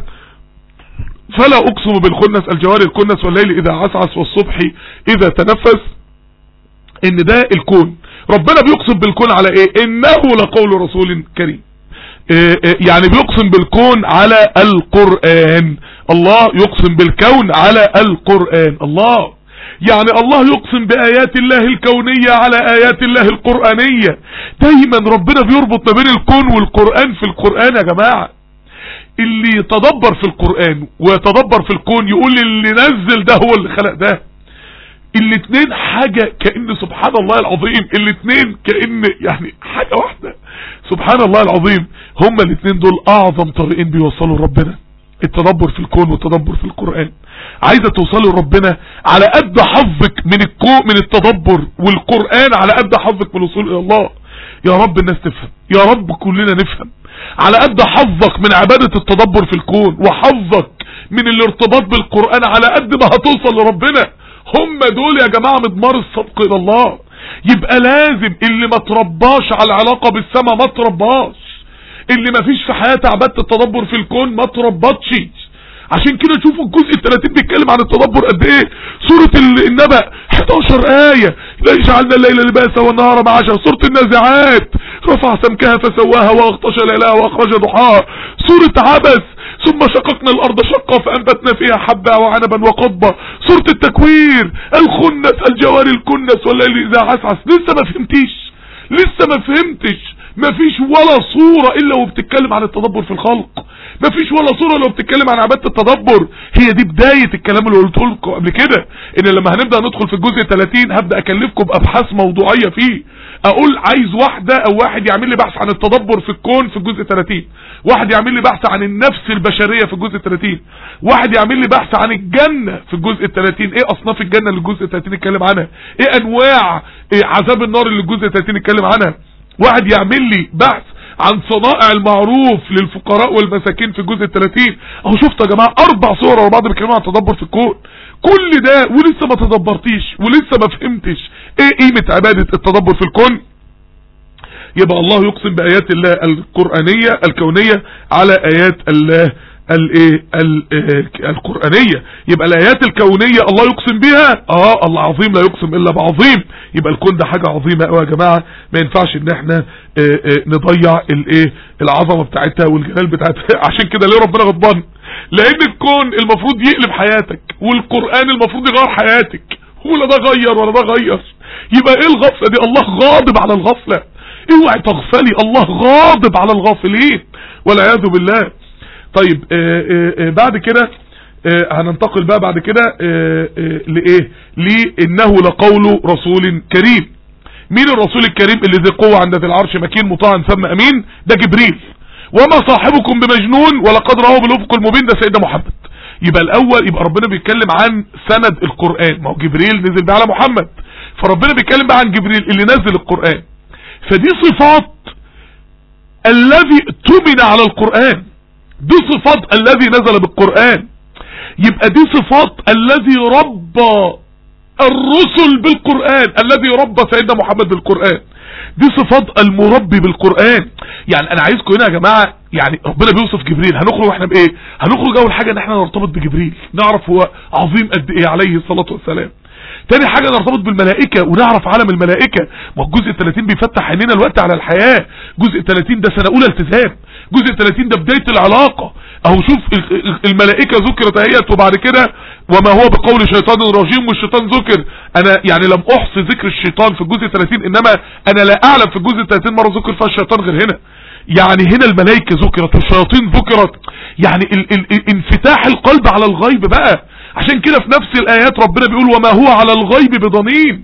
فلا اقسم بالخنس الجوار الكنس والليل اذا عسعس والصبح اذا تنفس ان ده الكون ربنا بيقسم بالكون على ايه انه لقول رسول كريم إيه إيه يعني بيقسم بالكون على القرآن الله يقسم بالكون على القرآن الله يعني الله يقسم بآيات الله الكونية على آيات الله القرآنية دايما ربنا بيربط ما بين الكون والقرآن في القرآن يا جماعة اللي يتدبر في القرآن ويتدبر في الكون يقول اللي نزل ده هو اللي خلق ده الاتنين حاجة كأن سبحان الله العظيم الاتنين كأن يعني حاجة واحدة سبحان الله العظيم هما الاتنين دول اعظم طريقين بيوصلوا لربنا التدبر في الكون والتدبر في القرآن عايزة توصلوا لربنا على قد حظك من الكون من التدبر والقرآن على قد حظك من الوصول الى الله يا رب الناس تفهم يا رب كلنا نفهم على قد حظك من عبادة التدبر في الكون وحظك من الارتباط بالقرآن على قد ما هتوصل لربنا هم دول يا جماعة مضمار الصدق الى الله يبقى لازم اللي ما ترباش على العلاقة بالسماء ما ترباش اللي ما فيش في حياته عبادة التدبر في الكون ما تربطش عشان كده شوفوا الجزء ال 30 بيتكلم عن التدبر قد ايه سورة ال- النبأ 11 آية لا جعلنا الليل لباسا والنهار معاشا سورة النازعات رفع سمكها فسواها واغطش ليلها واخرج ضحاها سورة عبس ثم شققنا الارض شقا فانبتنا فيها حبا وعنبا وقضبا سورة التكوير الخنس الجوار الكنس والليل اذا عسعس لسه ما فهمتيش لسه ما فهمتش مفيش ولا صورة الا وبتتكلم عن التدبر في الخلق مفيش ولا صورة الا وبتتكلم عن عبادة التدبر هي دي بداية الكلام اللي قلته لكم قبل كده ان لما هنبدأ ندخل في الجزء 30 هبدأ اكلفكم بابحاث موضوعية فيه اقول عايز واحدة او واحد يعمل لي بحث عن التدبر في الكون في الجزء 30 واحد يعمل لي بحث عن النفس البشرية في الجزء 30 واحد يعمل لي بحث عن الجنة في الجزء 30 ايه اصناف الجنة اللي الجزء 30 اتكلم عنها ايه انواع إيه عذاب النار اللي الجزء 30 اتكلم عنها واحد يعمل لي بحث عن صنائع المعروف للفقراء والمساكين في الجزء الثلاثين اهو شفتوا يا جماعة اربع صور ورا بعض بيتكلموا عن التدبر في الكون كل ده ولسه ما تدبرتيش ولسه ما فهمتش ايه قيمة عبادة التدبر في الكون يبقى الله يقسم بآيات الله القرآنية الكونية على آيات الله الايه ال- آه، القرآنية يبقى الآيات الكونية الله يقسم بها اه الله عظيم لا يقسم إلا بعظيم يبقى الكون ده حاجة عظيمة قوي يا جماعة ما ينفعش ان احنا آه، آه، نضيع الايه العظمة بتاعتها والجلال بتاعتها عشان كده ليه ربنا غضبان لان الكون المفروض يقلب حياتك والقرآن المفروض يغير حياتك ولا ده غير ولا ده غير يبقى ايه الغفلة دي الله غاضب على الغفلة اوعي تغفلي الله غاضب على الغافلين والعياذ بالله طيب آه آه آه بعد كده آه هننتقل بقى بعد كده آه آه لايه لانه لقول رسول كريم مين الرسول الكريم اللي ذي قوة عند ذي العرش مكين مطاع ثم امين ده جبريل وما صاحبكم بمجنون ولقد راه بالافق المبين ده سيدنا محمد يبقى الاول يبقى ربنا بيتكلم عن سند القرآن ما هو جبريل نزل بيه على محمد فربنا بيتكلم بقى عن جبريل اللي نزل القرآن فدي صفات الذي اؤتمن على القرآن دي صفات الذي نزل بالقرآن يبقى دي صفات الذي ربى الرسل بالقرآن الذي ربى سيدنا محمد بالقرآن دي صفات المربي بالقرآن يعني انا عايزكم هنا يا جماعة يعني ربنا بيوصف جبريل هنخرج واحنا بايه هنخرج اول حاجة ان احنا نرتبط بجبريل نعرف هو عظيم قد ايه عليه الصلاة والسلام تاني حاجة نرتبط بالملائكة ونعرف عالم الملائكة ما الجزء 30 بيفتح عينينا الوقت على الحياة جزء 30 ده سنة اولى التزام جزء 30 ده بداية العلاقة اهو شوف ال- ال- الملائكة ذكرت اهيت وبعد كده وما هو بقول شيطان رجيم والشيطان ذكر انا يعني لم احصي ذكر الشيطان في الجزء 30 انما انا لا اعلم في الجزء 30 مرة ذكر فيها الشيطان غير هنا يعني هنا الملائكة ذكرت والشياطين ذكرت يعني ال ال ال انفتاح القلب على الغيب بقى عشان كده في نفس الايات ربنا بيقول وما هو على الغيب بضنين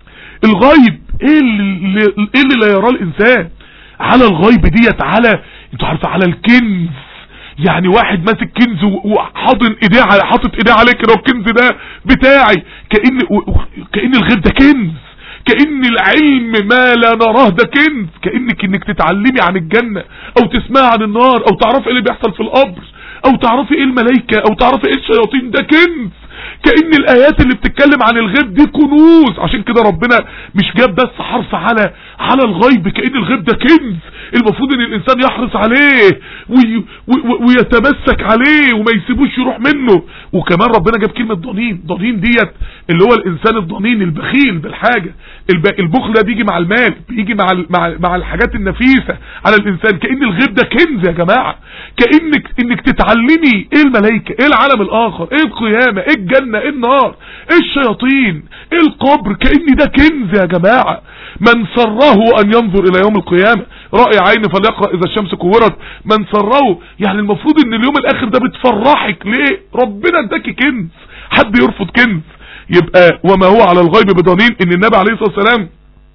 الغيب ايه اللي, ايه اللي لا يراه الانسان على الغيب ديت على انتوا عارفه على الكنز يعني واحد ماسك كنز و- وحاطن ايديه على حاطط ايديه عليه كده والكنز ده بتاعي كأن و- و- كأن الغيب ده كنز كأن العلم ما لا نراه ده كنز كأنك انك تتعلمي عن الجنة او تسمعي عن النار او تعرفي ايه اللي بيحصل في القبر او تعرفي ايه الملائكة او تعرفي ايه الشياطين ده كنز كأن الآيات اللي بتتكلم عن الغيب دي كنوز عشان كده ربنا مش جاب بس حرف على على الغيب كأن الغيب ده كنز المفروض ان الانسان يحرص عليه وي وي ويتمسك عليه وما يسيبوش يروح منه وكمان ربنا جاب كلمة ضنين ضنين ديت اللي هو الانسان الضنين البخيل بالحاجة الب- البخل ده بيجي مع المال بيجي مع ال- مع مع الحاجات النفيسة على الانسان كأن الغيب ده كنز يا جماعة كأنك انك تتعلمي ايه الملائكة ايه العالم الاخر ايه القيامة ايه الجنة ايه النار ايه الشياطين ايه القبر كأن ده كنز يا جماعة من سره ان ينظر الى يوم القيامة رأي عين فليقرأ اذا الشمس كورت من سره يعني المفروض ان اليوم الاخر ده بتفرحك ليه ربنا اداكي كنز حد يرفض كنز يبقى وما هو على الغيب بضنين ان النبي عليه الصلاة والسلام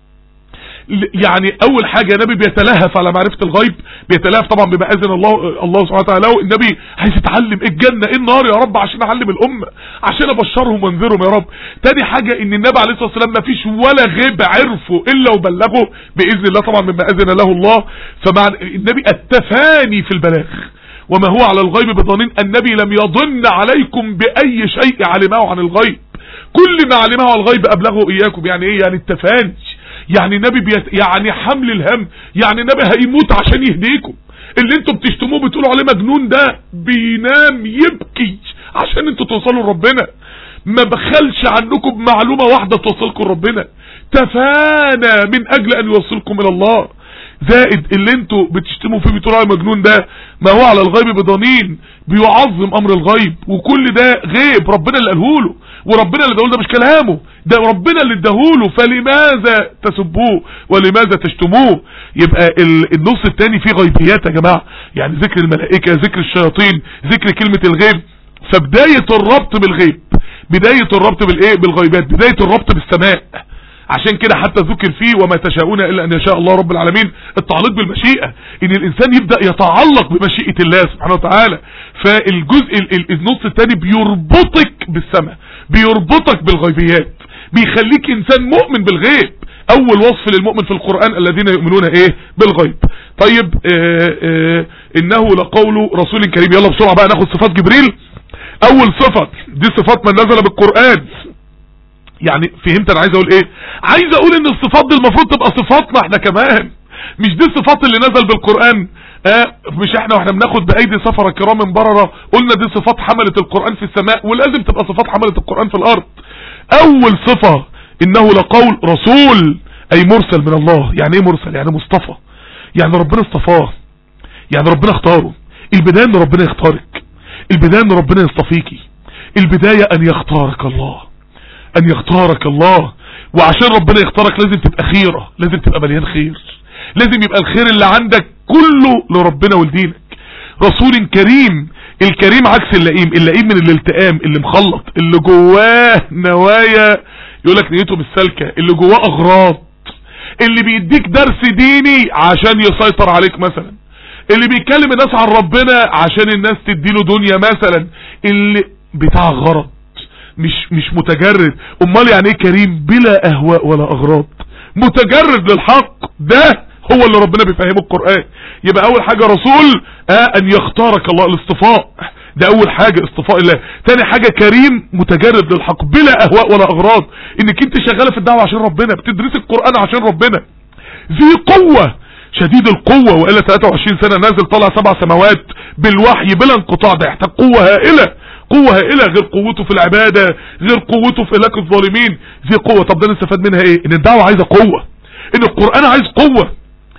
ل- يعني اول حاجة النبي بيتلهف على معرفة الغيب بيتلهف طبعا بما اذن الله الله سبحانه وتعالى له النبي عايز يتعلم إيه الجنة ايه النار يا رب عشان اعلم الامة عشان ابشرهم وانذرهم يا رب تاني حاجة ان النبي عليه الصلاة والسلام ما فيش ولا غيب عرفه الا وبلغه باذن الله طبعا مما اذن له الله فمع النبي التفاني في البلاغ وما هو على الغيب بضنين النبي لم يضن عليكم باي شيء علمه عن الغيب كل ما علمه عن الغيب ابلغه اياكم يعني ايه يعني التفاني يعني النبي بيت يعني حمل الهم يعني النبي هيموت عشان يهديكم اللي انتوا بتشتموه بتقولوا عليه مجنون ده بينام يبكي عشان انتوا توصلوا لربنا ما بخلش عنكم بمعلومة واحدة توصلكم لربنا تفانى من اجل ان يوصلكم الى الله زائد اللي انتوا بتشتموا فيه بتقولوا عليه مجنون ده ما هو على الغيب بضنين بيعظم امر الغيب وكل ده غيب ربنا اللي قاله له وربنا اللي اداهوله ده مش كلامه ده ربنا اللي اداهوله فلماذا تسبوه ولماذا تشتموه يبقى ال- النص الثاني فيه غيبيات يا جماعه يعني ذكر الملائكه ذكر الشياطين ذكر كلمه الغيب فبدايه الربط بالغيب بدايه الربط بالايه بالغيبات بدايه الربط بالسماء عشان كده حتى ذكر فيه وما تشاءون الا ان يشاء الله رب العالمين التعليق بالمشيئة ان الانسان يبدأ يتعلق بمشيئة الله سبحانه وتعالى فالجزء ال- ال- النص الثاني بيربطك بالسماء بيربطك بالغيبيات بيخليك انسان مؤمن بالغيب اول وصف للمؤمن في القرآن الذين يؤمنون ايه بالغيب طيب آه آه انه لقول رسول كريم يلا بسرعة بقى ناخد صفات جبريل اول صفة دي صفات من نزل بالقرآن يعني فهمت انا عايز اقول ايه عايز اقول ان الصفات دي المفروض تبقى صفاتنا احنا كمان مش دي الصفات اللي نزل بالقرآن آه مش احنا واحنا بناخد بايدي سفرة كرام بررة قلنا دي صفات حملة القرآن في السماء ولازم تبقى صفات حملة القرآن في الارض اول صفة انه لقول رسول اي مرسل من الله يعني ايه مرسل يعني مصطفى يعني ربنا اصطفاه يعني ربنا اختاره البداية ان ربنا يختارك البداية ان ربنا يصطفيكي البداية ان يختارك الله ان يختارك الله وعشان ربنا يختارك لازم تبقى خيرة لازم تبقى مليان خير لازم يبقى الخير اللي عندك كله لربنا ولدينك رسول كريم الكريم عكس اللئيم اللئيم من الالتئام اللي مخلط اللي جواه نوايا يقولك نيته مش سالكة اللي جواه اغراض اللي بيديك درس ديني عشان يسيطر عليك مثلا اللي بيتكلم الناس عن ربنا عشان الناس تديله دنيا مثلا اللي بتاع غرض مش مش متجرد امال يعني ايه كريم بلا اهواء ولا اغراض متجرد للحق ده هو اللي ربنا بيفهمه القرآن يبقى اول حاجة رسول آه ان يختارك الله الاصطفاء ده اول حاجة اصطفاء الله تاني حاجة كريم متجرد للحق بلا اهواء ولا اغراض انك انت شغالة في الدعوة عشان ربنا بتدرس القرآن عشان ربنا ذي قوة شديد القوة وإلا 23 سنة نازل طالع سبع سماوات بالوحي بلا انقطاع ده يحتاج قوة هائلة قوة هائلة غير قوته في العبادة غير قوته في هلاك الظالمين ذي قوة طب ده نستفاد منها ايه ان الدعوة عايزة قوة ان القرآن عايز قوة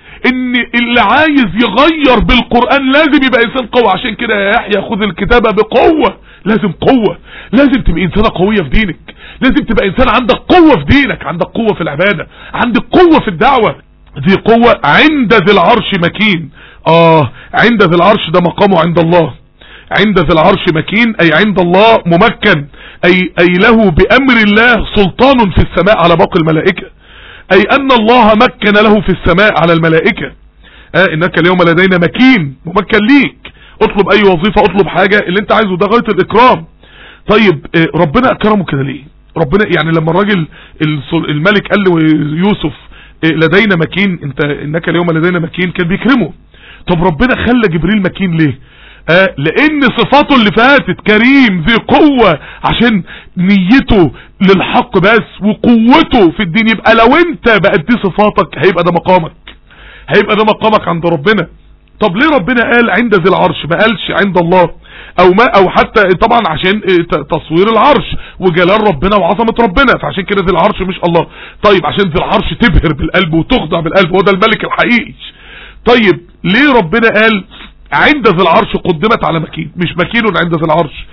ان اللي عايز يغير بالقرآن لازم يبقى انسان قوي عشان كده يا يحيى خذ الكتابة بقوة لازم قوة لازم تبقى انسانة قوية في دينك لازم تبقى انسان عندك قوة في دينك عندك قوة في العبادة عندك قوة في الدعوة ذي قوة عند ذي العرش مكين اه عند ذي العرش ده مقامه عند الله عند ذي العرش مكين اي عند الله ممكن اي, أي له بامر الله سلطان في السماء على باقي الملائكة اي ان الله مكن له في السماء على الملائكة آه انك اليوم لدينا مكين ممكن ليك اطلب اي وظيفة اطلب حاجة اللي انت عايزه ده غاية الاكرام طيب آه ربنا اكرمه كده ليه ربنا يعني لما الراجل السل- الملك قال له يوسف آه لدينا مكين انت انك اليوم لدينا مكين كان بيكرمه طب ربنا خلى جبريل مكين ليه آه لان صفاته اللي فاتت كريم ذي قوة عشان نيته للحق بس وقوته في الدين يبقى لو انت بقت دي صفاتك هيبقى ده مقامك هيبقى ده مقامك عند ربنا طب ليه ربنا قال عند ذي العرش ما قالش عند الله او ما او حتى طبعا عشان اه ت- تصوير العرش وجلال ربنا وعظمة ربنا فعشان كده ذي العرش مش الله طيب عشان ذي العرش تبهر بالقلب وتخضع بالقلب هو ده الملك الحقيقي طيب ليه ربنا قال عند ذي العرش قدمت على مكين مش مكين عند ذي العرش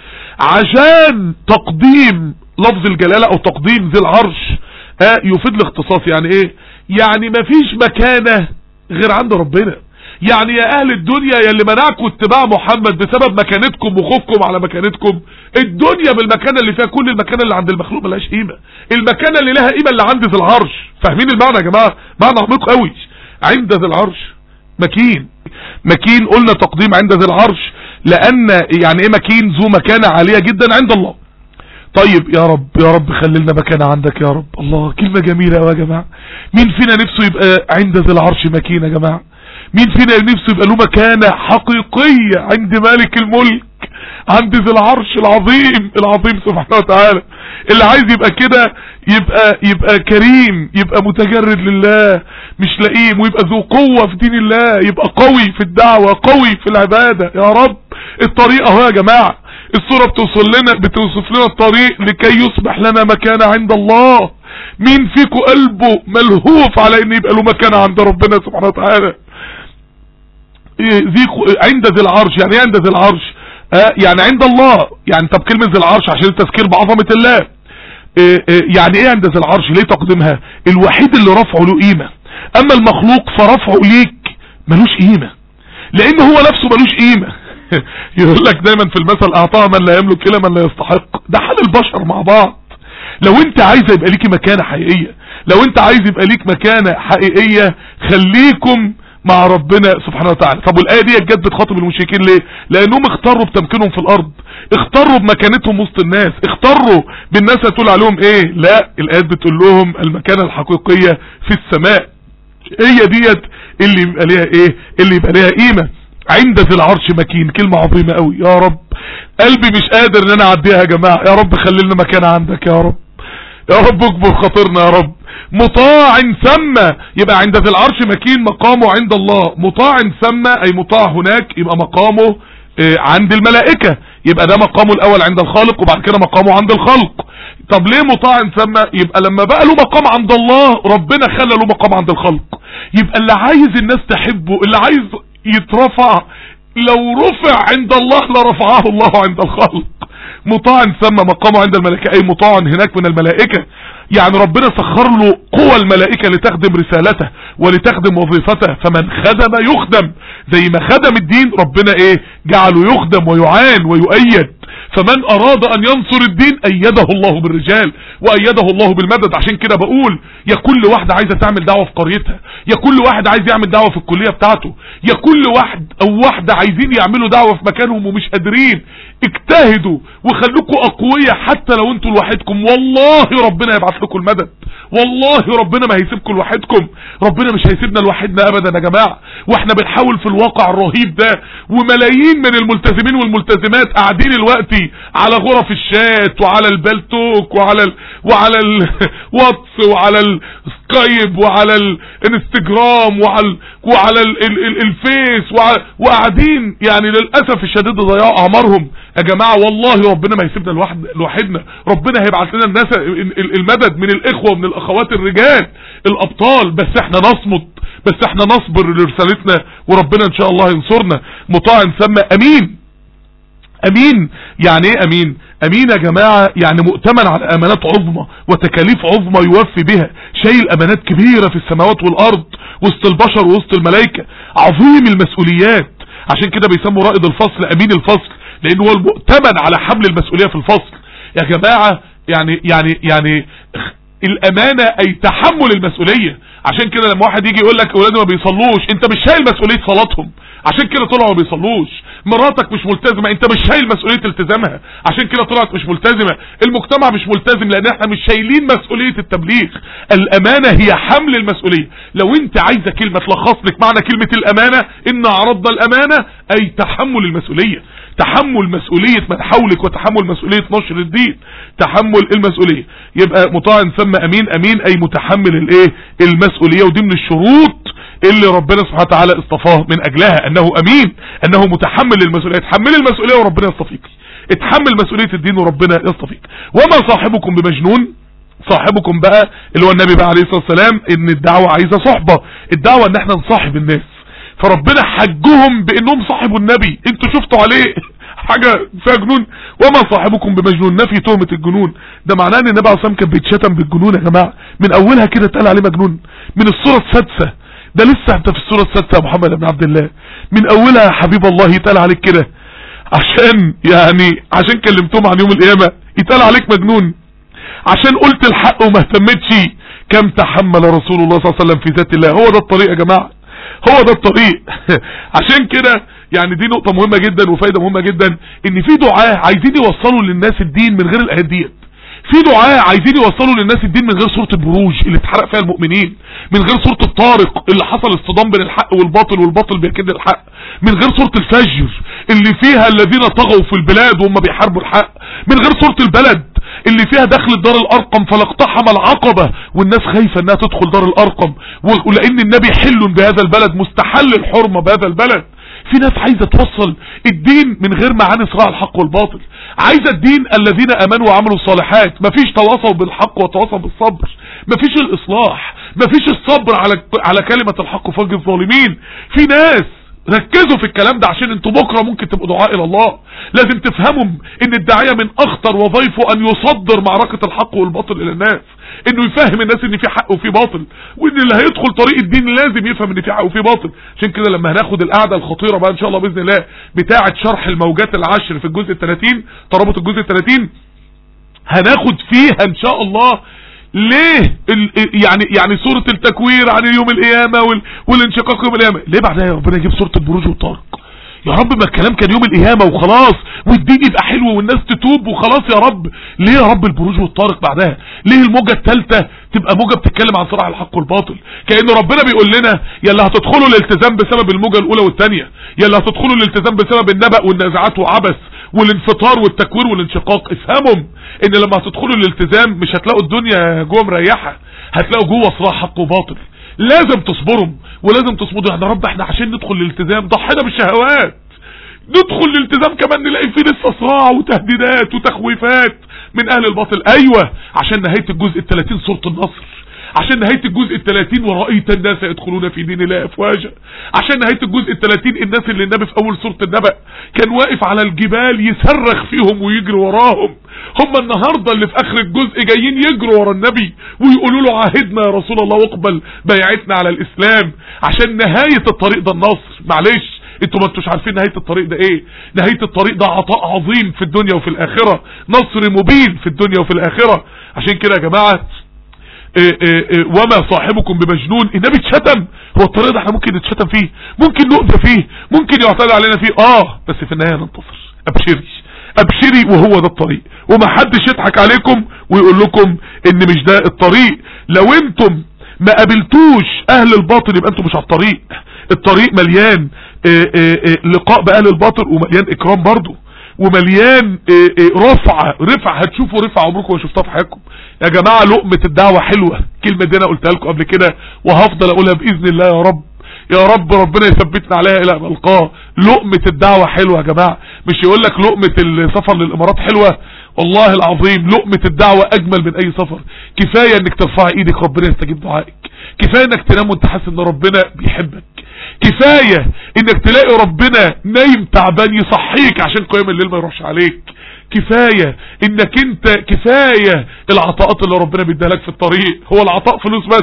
عشان تقديم لفظ الجلالة او تقديم ذي العرش آه يفيد الاختصاص يعني ايه يعني مفيش مكانة غير عند ربنا يعني يا اهل الدنيا يا اللي منعكم اتباع محمد بسبب مكانتكم وخوفكم على مكانتكم الدنيا بالمكانة اللي فيها كل المكانة اللي عند المخلوق ملهاش قيمة المكانة اللي لها قيمة اللي عند ذي العرش فاهمين المعنى يا جماعة معنى عميق قوي عند ذي العرش مكين مكين قلنا تقديم عند ذي العرش لان يعني ايه مكين ذو مكانة عالية جدا عند الله طيب يا رب يا رب خللنا مكانة عندك يا رب الله كلمة جميلة قوي يا جماعة مين فينا نفسه يبقى عند ذي العرش مكين يا جماعة مين فينا نفسه يبقى له مكانة حقيقية عند مالك الملك عند ذي العرش العظيم العظيم سبحانه وتعالى اللي عايز يبقى كده يبقى يبقى كريم يبقى متجرد لله مش لئيم ويبقى ذو قوة في دين الله يبقى قوي في الدعوة قوي في العبادة يا رب الطريق اهو يا جماعة الصورة بتوصل لنا بتوصف لنا الطريق لكي يصبح لنا مكانة عند الله مين فيكم قلبه ملهوف على ان يبقى له مكانة عند ربنا سبحانه وتعالى ذي عند ذي العرش يعني ايه عند ذي العرش آه يعني عند الله يعني طب كلمة ذي العرش عشان التذكير بعظمة الله آه آه يعني ايه عند ذي العرش ليه تقديمها الوحيد اللي رفعه له قيمة اما المخلوق فرفعه ليك ملوش قيمة لان هو نفسه ملوش قيمة يقول لك دايما في المثل اعطاها من لا يملك الا من لا يستحق ده حال البشر مع بعض لو انت عايزه يبقى ليكي مكانة حقيقية لو انت عايز يبقى ليك مكانة حقيقية خليكم مع ربنا سبحانه وتعالى طب والايه دي جت بتخاطب المشركين ليه لانهم اختاروا بتمكينهم في الارض اختاروا بمكانتهم وسط الناس اختاروا بالناس هتقول عليهم ايه لا الايات بتقول لهم المكانه الحقيقيه في السماء هي ديت اللي يبقى ليها ايه اللي يبقى ليها قيمه عند ذي العرش مكين كلمة عظيمة قوي يا رب قلبي مش قادر ان انا اعديها يا جماعة يا رب خلي لنا مكان عندك يا رب يا رب اكبر خاطرنا يا رب مطاع ثم يبقى عند ذي العرش مكين مقامه عند الله مطاع ثم اي مطاع هناك يبقى مقامه عند الملائكة يبقى ده مقامه الاول عند الخالق وبعد كده مقامه عند الخلق طب ليه مطاع ثم يبقى لما بقى له مقام عند الله ربنا خلى له مقام عند الخلق يبقى اللي عايز الناس تحبه اللي عايز يترفع لو رفع عند الله لرفعه الله عند الخلق مطاع ثم مقامه عند الملائكة اي مطاع هناك من الملائكة يعني ربنا سخر له قوى الملائكة لتخدم رسالته ولتخدم وظيفته فمن خدم يخدم زي ما خدم الدين ربنا ايه جعله يخدم ويعان ويؤيد فمن اراد ان ينصر الدين ايده الله بالرجال وايده الله بالمدد عشان كده بقول يا كل واحدة عايزة تعمل دعوة في قريتها يا كل واحد عايز يعمل دعوة في الكلية بتاعته يا كل واحد او واحدة عايزين يعملوا دعوة في مكانهم ومش قادرين اجتهدوا وخلوكوا اقوياء حتى لو انتوا لوحدكم والله ربنا يبعث لكم المدد والله ربنا ما هيسيبكم لوحدكم ربنا مش هيسيبنا لوحدنا ابدا يا جماعة واحنا بنحاول في الواقع الرهيب ده وملايين من الملتزمين والملتزمات قاعدين دلوقتي على غرف الشات وعلى البلتوك وعلى ال... وعلى الواتس وعلى السكايب وعلى الانستجرام وعلى وعلى ال... ال... ال... الفيس وعلى... وقاعدين يعني للاسف الشديد ضياع اعمارهم يا جماعة والله ربنا ما يسيبنا لوحد لوحدنا ربنا هيبعث لنا الناس المدد من الاخوة ومن الاخوات الرجال الابطال بس احنا نصمت بس احنا نصبر لرسالتنا وربنا ان شاء الله ينصرنا مطاع سمى امين امين يعني ايه امين امين يا جماعة يعني مؤتمن على امانات عظمى وتكاليف عظمى يوفي بها شايل امانات كبيرة في السماوات والارض وسط البشر وسط الملائكة عظيم المسؤوليات عشان كده بيسموا رائد الفصل امين الفصل لان هو المؤتمن على حمل المسؤولية في الفصل يا جماعة يعني يعني يعني الامانة اي تحمل المسؤولية عشان كده لما واحد يجي يقول لك اولادي ما بيصلوش انت مش شايل مسؤولية صلاتهم عشان كده طلعوا ما بيصلوش مراتك مش ملتزمة انت مش شايل مسؤولية التزامها عشان كده طلعت مش ملتزمة المجتمع مش ملتزم لان احنا مش شايلين مسؤولية التبليغ الامانة هي حمل المسؤولية لو انت عايزة كلمة تلخص لك معنى كلمة الامانة ان عرضنا الامانة اي تحمل المسؤولية تحمل مسؤولية من حولك وتحمل مسؤولية نشر الدين تحمل المسؤولية يبقى مطاع ثم امين امين اي متحمل الايه المسؤولية ودي من الشروط اللي ربنا سبحانه وتعالى اصطفاه من اجلها انه امين انه متحمل للمسؤولية اتحمل المسؤولية وربنا يصطفيك اتحمل مسؤولية الدين وربنا يصطفيك وما صاحبكم بمجنون صاحبكم بقى اللي هو النبي بقى عليه الصلاة والسلام ان الدعوة عايزة صحبة الدعوة ان احنا نصاحب الناس فربنا حجهم بانهم صاحبوا النبي انتوا شفتوا عليه حاجة فيها جنون وما صاحبكم بمجنون نفي تهمة الجنون ده معناه ان النبي عليه الصلاة كان بيتشتم بالجنون يا جماعة من اولها كده اتقال عليه مجنون من الصورة السادسة ده لسه انت في الصورة السادسة يا محمد بن عبد الله من اولها يا حبيب الله يتقال عليك كده عشان يعني عشان كلمتهم عن يوم القيامة يتقال عليك مجنون عشان قلت الحق وما اهتمتش كم تحمل رسول الله صلى الله عليه وسلم في ذات الله هو ده الطريق يا جماعة هو ده الطريق عشان كده يعني دي نقطة مهمة جدا وفايدة مهمة جدا ان في دعاة عايزين يوصلوا للناس الدين من غير الايات ديت في دعاء عايزين يوصلوا للناس الدين من غير صورة البروج اللي اتحرق فيها المؤمنين من غير صورة الطارق اللي حصل اصطدام بين الحق والباطل والباطل بيكد الحق من غير صورة الفجر اللي فيها الذين طغوا في البلاد وهم بيحاربوا الحق من غير صورة البلد اللي فيها دخل دار الارقم فلاقتحم العقبة والناس خايفة انها تدخل دار الارقم ولان النبي حل بهذا البلد مستحل الحرمة بهذا البلد في ناس عايزة توصل الدين من غير معاني صراع الحق والباطل عايزة الدين الذين امنوا وعملوا الصالحات مفيش تواصل بالحق وتواصل بالصبر مفيش الاصلاح مفيش الصبر على على كلمة الحق وفرج الظالمين في ناس ركزوا في الكلام ده عشان انتوا بكرة ممكن تبقوا دعاء الى الله لازم تفهموا ان الداعية من اخطر وظائفه ان يصدر معركة الحق والباطل الى الناس انه يفهم الناس ان في حق وفي باطل وان اللي هيدخل طريق الدين لازم يفهم ان في حق وفي باطل عشان كده لما هناخد القعدة الخطيرة بقى ان شاء الله باذن الله بتاعة شرح الموجات العشر في الجزء ال30 ترابط الجزء ال30 هناخد فيها ان شاء الله ليه ال يعني يعني سورة التكوير عن يوم القيامة وال والانشقاق يوم القيامة ليه بعدها يا ربنا يجيب سورة البروج والطارق يا رب ما الكلام كان يوم القيامة وخلاص والدين يبقى حلو والناس تتوب وخلاص يا رب ليه يا رب البروج والطارق بعدها ليه الموجة الثالثة تبقى موجة بتتكلم عن صراع الحق والباطل كأن ربنا بيقول لنا يلا هتدخلوا الالتزام بسبب الموجة الاولى والثانية يلا هتدخلوا الالتزام بسبب النبأ والنازعات وعبث والانفطار والتكوير والانشقاق افهموا ان لما هتدخلوا الالتزام مش هتلاقوا الدنيا جوه مريحة هتلاقوا جوه صراع حق وباطل لازم تصبروا ولازم تصمدوا احنا رب احنا عشان ندخل الالتزام ضحينا بالشهوات ندخل الالتزام كمان نلاقي فيه لسه صراع وتهديدات وتخويفات من اهل الباطل ايوه عشان نهاية الجزء الثلاثين سورة النصر عشان نهاية الجزء الثلاثين ورأيت الناس يدخلون في دين الله افواجا عشان نهاية الجزء الثلاثين الناس اللي النبي في اول سورة النبأ كان واقف على الجبال يصرخ فيهم ويجري وراهم هم النهاردة اللي في اخر الجزء جايين يجروا ورا النبي ويقولوا له عاهدنا يا رسول الله واقبل بيعتنا على الاسلام عشان نهاية الطريق ده النصر معلش انتوا ما انتوش عارفين نهاية الطريق ده ايه نهاية الطريق ده عطاء عظيم في الدنيا وفي الاخرة نصر مبين في الدنيا وفي الاخرة عشان كده يا جماعة إيه إيه إيه وما صاحبكم بمجنون النبي اتشتم هو الطريق ده احنا ممكن نتشتم فيه ممكن نؤذى فيه ممكن يعتدى علينا فيه اه بس في النهاية ننتصر ابشري ابشري وهو ده الطريق وما حدش يضحك عليكم ويقول لكم ان مش ده الطريق لو انتم ما قابلتوش اهل الباطل يبقى انتم مش على الطريق الطريق مليان لقاء باهل الباطل ومليان اكرام برضه ومليان رفعة رفعة هتشوفوا رفعة عمركم ما شفتها في حياتكم يا جماعة لقمة الدعوة حلوة كلمة دي انا قلتها لكم قبل كده وهفضل اقولها باذن الله يا رب يا رب ربنا يثبتنا عليها الى ان القاه لقمة الدعوة حلوة يا جماعة مش يقول لك لقمة السفر للامارات حلوة والله العظيم لقمة الدعوة اجمل من اي سفر كفاية انك ترفع ايدك ربنا يستجيب دعائك كفاية انك تنام وانت حاسس ان ربنا بيحبك كفاية انك تلاقي ربنا نايم تعبان يصحيك عشان قيام الليل ما يروحش عليك كفاية انك انت كفاية العطاءات اللي ربنا بيديها لك في الطريق هو العطاء فلوس بس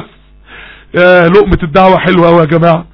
يا لقمة الدعوة حلوة قوي يا جماعة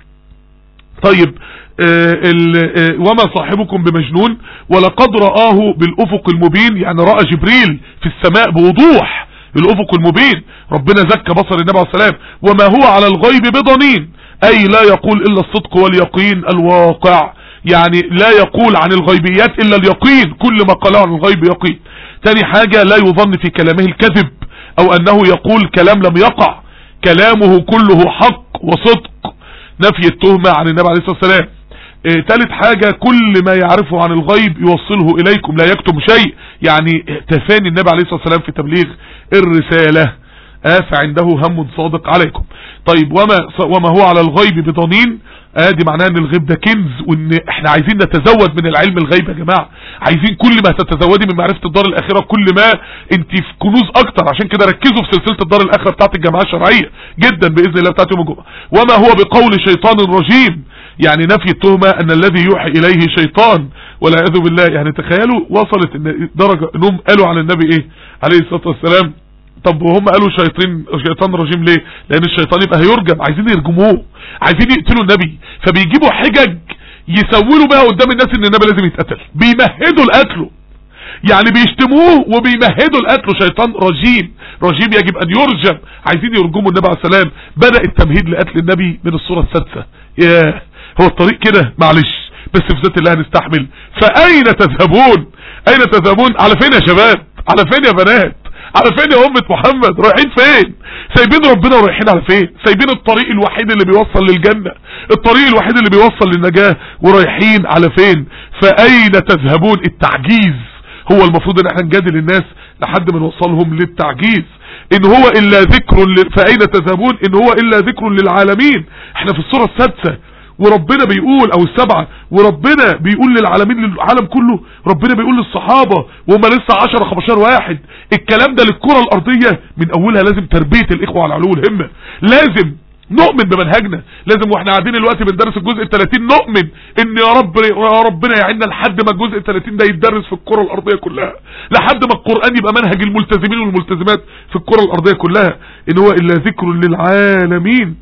طيب آه آه وما صاحبكم بمجنون ولقد رآه بالأفق المبين يعني رأى جبريل في السماء بوضوح بالأفق المبين ربنا زكى بصر النبي عليه السلام وما هو على الغيب بضنين أي لا يقول إلا الصدق واليقين الواقع يعني لا يقول عن الغيبيات إلا اليقين كل ما قاله عن الغيب يقين تاني حاجة لا يظن في كلامه الكذب أو أنه يقول كلام لم يقع كلامه كله حق وصدق نفي التهمة عن النبي عليه الصلاة والسلام اه تالت حاجة كل ما يعرفه عن الغيب يوصله إليكم لا يكتم شيء يعني تفاني النبي عليه الصلاة والسلام في تبليغ الرسالة آه فعنده هم صادق عليكم طيب وما, وما هو على الغيب بضنين آه دي معناها ان الغيب ده كنز وان احنا عايزين نتزود من العلم الغيب يا جماعة عايزين كل ما تتزودي من معرفة الدار الاخرة كل ما انت في كنوز اكتر عشان كده ركزوا في سلسلة الدار الاخرة بتاعت الجماعة الشرعية جدا باذن الله بتاعت يوم الجمعة وما هو بقول شيطان رجيم يعني نفي التهمة ان الذي يوحي اليه شيطان والعياذ بالله يعني تخيلوا وصلت ان درجة انهم قالوا عن النبي ايه عليه الصلاة والسلام طب وهم قالوا شيطان شيطان رجيم ليه لان الشيطان يبقى هيرجم عايزين يرجموه عايزين يقتلوا النبي فبيجيبوا حجج يسولوا بها قدام الناس ان النبي لازم يتقتل بيمهدوا لقتله يعني بيشتموه وبيمهدوا لقتله شيطان رجيم رجيم يجب ان يرجم عايزين يرجموا النبي عليه السلام بدأ التمهيد لقتل النبي من الصورة السادسة ياه هو الطريق كده معلش بس في ذات الله هنستحمل فاين تذهبون اين تذهبون على فين يا شباب على فين يا بنات على فين يا امة محمد رايحين فين سايبين ربنا ورايحين على فين سايبين الطريق الوحيد اللي بيوصل للجنة الطريق الوحيد اللي بيوصل للنجاة ورايحين على فين فاين تذهبون التعجيز هو المفروض ان احنا نجادل الناس لحد ما نوصلهم للتعجيز ان هو الا ذكر ل... فاين تذهبون ان هو الا ذكر للعالمين احنا في السورة السادسة وربنا بيقول او السبعة وربنا بيقول للعالمين للعالم كله ربنا بيقول للصحابة وهم لسه 10 15 واحد الكلام ده للكرة الارضية من اولها لازم تربية الاخوة على علو الهمة لازم نؤمن بمنهجنا لازم واحنا قاعدين دلوقتي بندرس الجزء ال 30 نؤمن ان يا رب يا ربنا يعيننا لحد ما الجزء ال 30 ده يتدرس في الكره الارضيه كلها لحد ما القران يبقى منهج الملتزمين والملتزمات في الكره الارضيه كلها ان هو الا ذكر للعالمين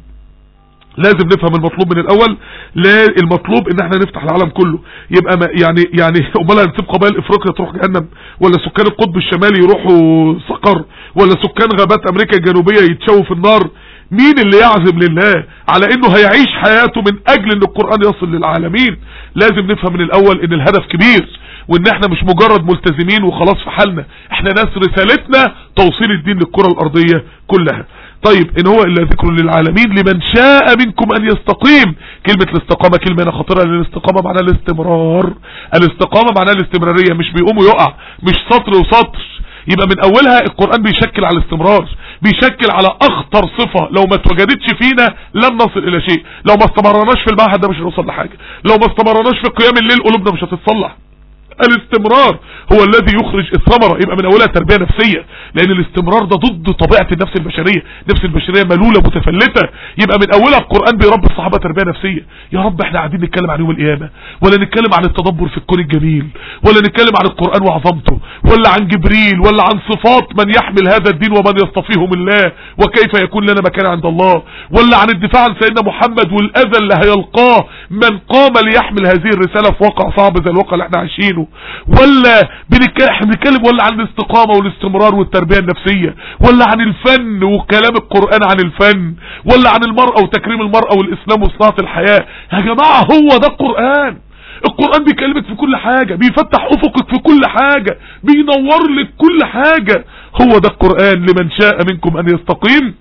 لازم نفهم المطلوب من الاول لا المطلوب ان احنا نفتح العالم كله يبقى ما يعني يعني امال هنسيب قبائل افريقيا تروح جهنم ولا سكان القطب الشمالي يروحوا صقر ولا سكان غابات امريكا الجنوبيه يتشووا في النار مين اللي يعزم لله على انه هيعيش حياته من اجل ان القرآن يصل للعالمين لازم نفهم من الاول ان الهدف كبير وان احنا مش مجرد ملتزمين وخلاص في حالنا احنا ناس رسالتنا توصيل الدين للكرة الارضية كلها طيب ان هو الا ذكر للعالمين لمن شاء منكم ان يستقيم كلمة الاستقامة كلمة انا خطرها لان الاستقامة معناها الاستمرار الاستقامة معناها الاستمرارية مش بيقوم ويقع مش سطر وسطر يبقى من اولها القرآن بيشكل على الاستمرار بيشكل على اخطر صفة لو ما اتوجدتش فينا لن نصل الى شيء لو ما استمرناش في المعهد ده مش هنوصل لحاجة لو ما استمرناش في قيام الليل قلوبنا مش هتتصلح الاستمرار هو الذي يخرج الثمرة يبقى من اولها تربية نفسية لان الاستمرار ده ضد طبيعة النفس البشرية النفس البشرية ملولة متفلتة يبقى من اولها القرآن بيربي الصحابة تربية نفسية يا رب احنا قاعدين نتكلم عن يوم القيامة ولا نتكلم عن التدبر في الكون الجميل ولا نتكلم عن القرآن وعظمته ولا عن جبريل ولا عن صفات من يحمل هذا الدين ومن يصطفيهم الله وكيف يكون لنا مكان عند الله ولا عن الدفاع عن سيدنا محمد والاذى اللي هيلقاه من قام ليحمل هذه الرسالة في واقع صعب زي الواقع اللي احنا عايشينه ولا بنتكلم ولا عن الاستقامة والاستمرار والتربية النفسية ولا عن الفن وكلام القرآن عن الفن ولا عن المرأة وتكريم المرأة والإسلام وصناعة الحياة يا جماعة هو ده القرآن القرآن بيكلمك في كل حاجة بيفتح أفقك في كل حاجة بينور لك كل حاجة هو ده القرآن لمن شاء منكم أن يستقيم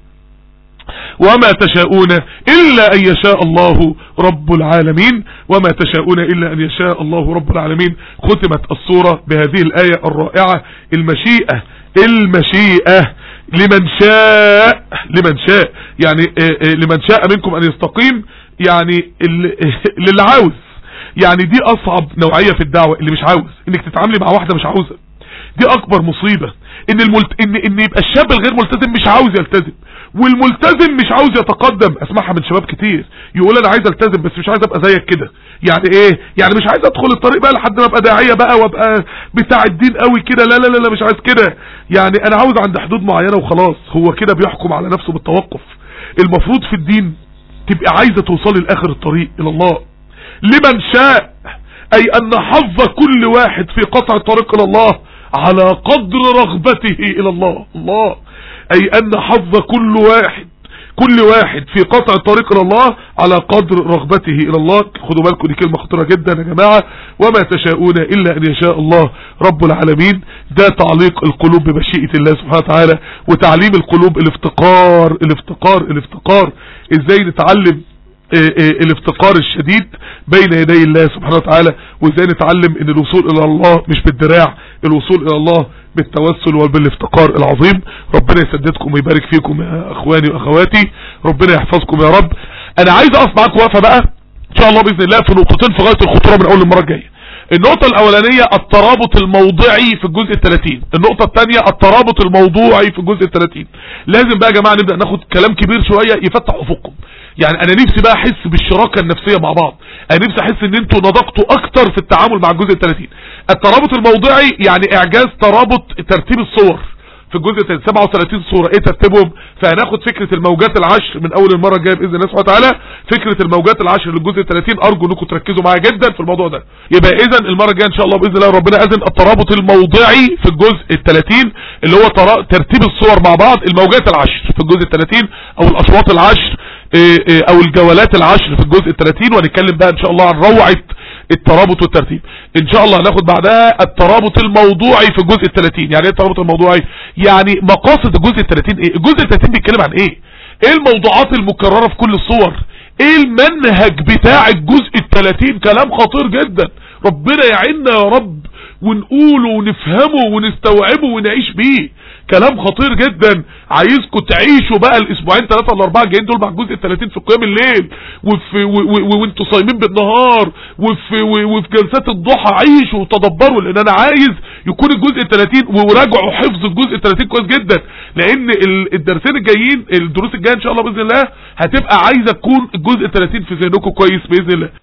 وما تشاءون إلا أن يشاء الله رب العالمين وما تشاءون إلا أن يشاء الله رب العالمين ختمت الصورة بهذه الآية الرائعة المشيئة المشيئة لمن شاء لمن شاء يعني لمن شاء منكم أن يستقيم يعني للي عاوز يعني دي أصعب نوعية في الدعوة اللي مش عاوز انك تتعاملي مع واحدة مش عاوزة دي أكبر مصيبة ان الملت... ان ان يبقى الشاب الغير ملتزم مش عاوز يلتزم والملتزم مش عاوز يتقدم اسمعها من شباب كتير يقول انا عايز التزم بس مش عايز ابقى زيك كده يعني ايه يعني مش عايز ادخل الطريق بقى لحد ما ابقى داعيه بقى وابقى بتاع الدين قوي كده لا لا لا لا مش عايز كده يعني انا عاوز عند حدود معينه وخلاص هو كده بيحكم على نفسه بالتوقف المفروض في الدين تبقى عايزه توصلي لاخر الطريق الى الله لمن شاء اي ان حظ كل واحد في قطع الطريق الى الله على قدر رغبته الى الله الله اي ان حظ كل واحد كل واحد في قطع الطريق الى الله على قدر رغبته الى الله خدوا بالكم دي كلمة خطيرة جدا يا جماعة وما تشاءون الا ان يشاء الله رب العالمين ده تعليق القلوب بمشيئة الله سبحانه وتعالى وتعليم القلوب الافتقار الافتقار الافتقار ازاي نتعلم الافتقار الشديد بين يدي الله سبحانه وتعالى وازاي نتعلم ان الوصول الى الله مش بالدراع الوصول الى الله بالتوسل وبالافتقار العظيم ربنا يسددكم ويبارك فيكم يا اخواني واخواتي ربنا يحفظكم يا رب انا عايز اقف معاكم وقفه بقى ان شاء الله باذن الله في نقطتين في غايه الخطوره من اول المره الجايه النقطة الأولانية الترابط الموضعي في الجزء الثلاثين النقطة الثانية الترابط الموضوعي في الجزء الثلاثين لازم بقى يا جماعة نبدأ ناخد كلام كبير شوية يفتح أفقكم يعني أنا نفسي بقى أحس بالشراكة النفسية مع بعض أنا نفسي أحس إن أنتوا نضجتوا أكتر في التعامل مع الجزء الثلاثين الترابط الموضعي يعني إعجاز ترابط ترتيب الصور في الجزء 37 صورة ايه ترتيبهم فهناخد فكرة الموجات العشر من اول المرة الجاية باذن الله سبحانه وتعالى فكرة الموجات العشر للجزء 30 ارجو انكم تركزوا معايا جدا في الموضوع ده يبقى اذا المرة الجاية ان شاء الله باذن الله ربنا اذن الترابط الموضعي في الجزء 30 اللي هو ترتيب الصور مع بعض الموجات العشر في الجزء 30 او الاشواط العشر او الجولات العشر في الجزء 30 وهنتكلم بقى ان شاء الله عن روعة الترابط والترتيب ان شاء الله هناخد بعدها الترابط الموضوعي في الجزء ال 30 يعني ايه الترابط الموضوعي يعني مقاصد الجزء ال 30 ايه الجزء ال 30 بيتكلم عن ايه ايه الموضوعات المكررة في كل الصور ايه المنهج بتاع الجزء ال 30 كلام خطير جدا ربنا يعيننا يا رب ونقوله ونفهمه ونستوعبه ونعيش بيه كلام خطير جدا عايزكم تعيشوا بقى الاسبوعين ثلاثة ولا اربعة الجايين دول مع الجزء ال 30 في قيام الليل وفي و- و- و- وانتوا صايمين بالنهار وفي و- وفي جلسات الضحى عيشوا وتدبروا لان انا عايز يكون الجزء ال 30 وراجعوا حفظ الجزء ال 30 كويس جدا لان ال- الدرسين الجايين الدروس الجايه ان شاء الله باذن الله هتبقى عايزه تكون الجزء ال 30 في ذهنكم كويس باذن الله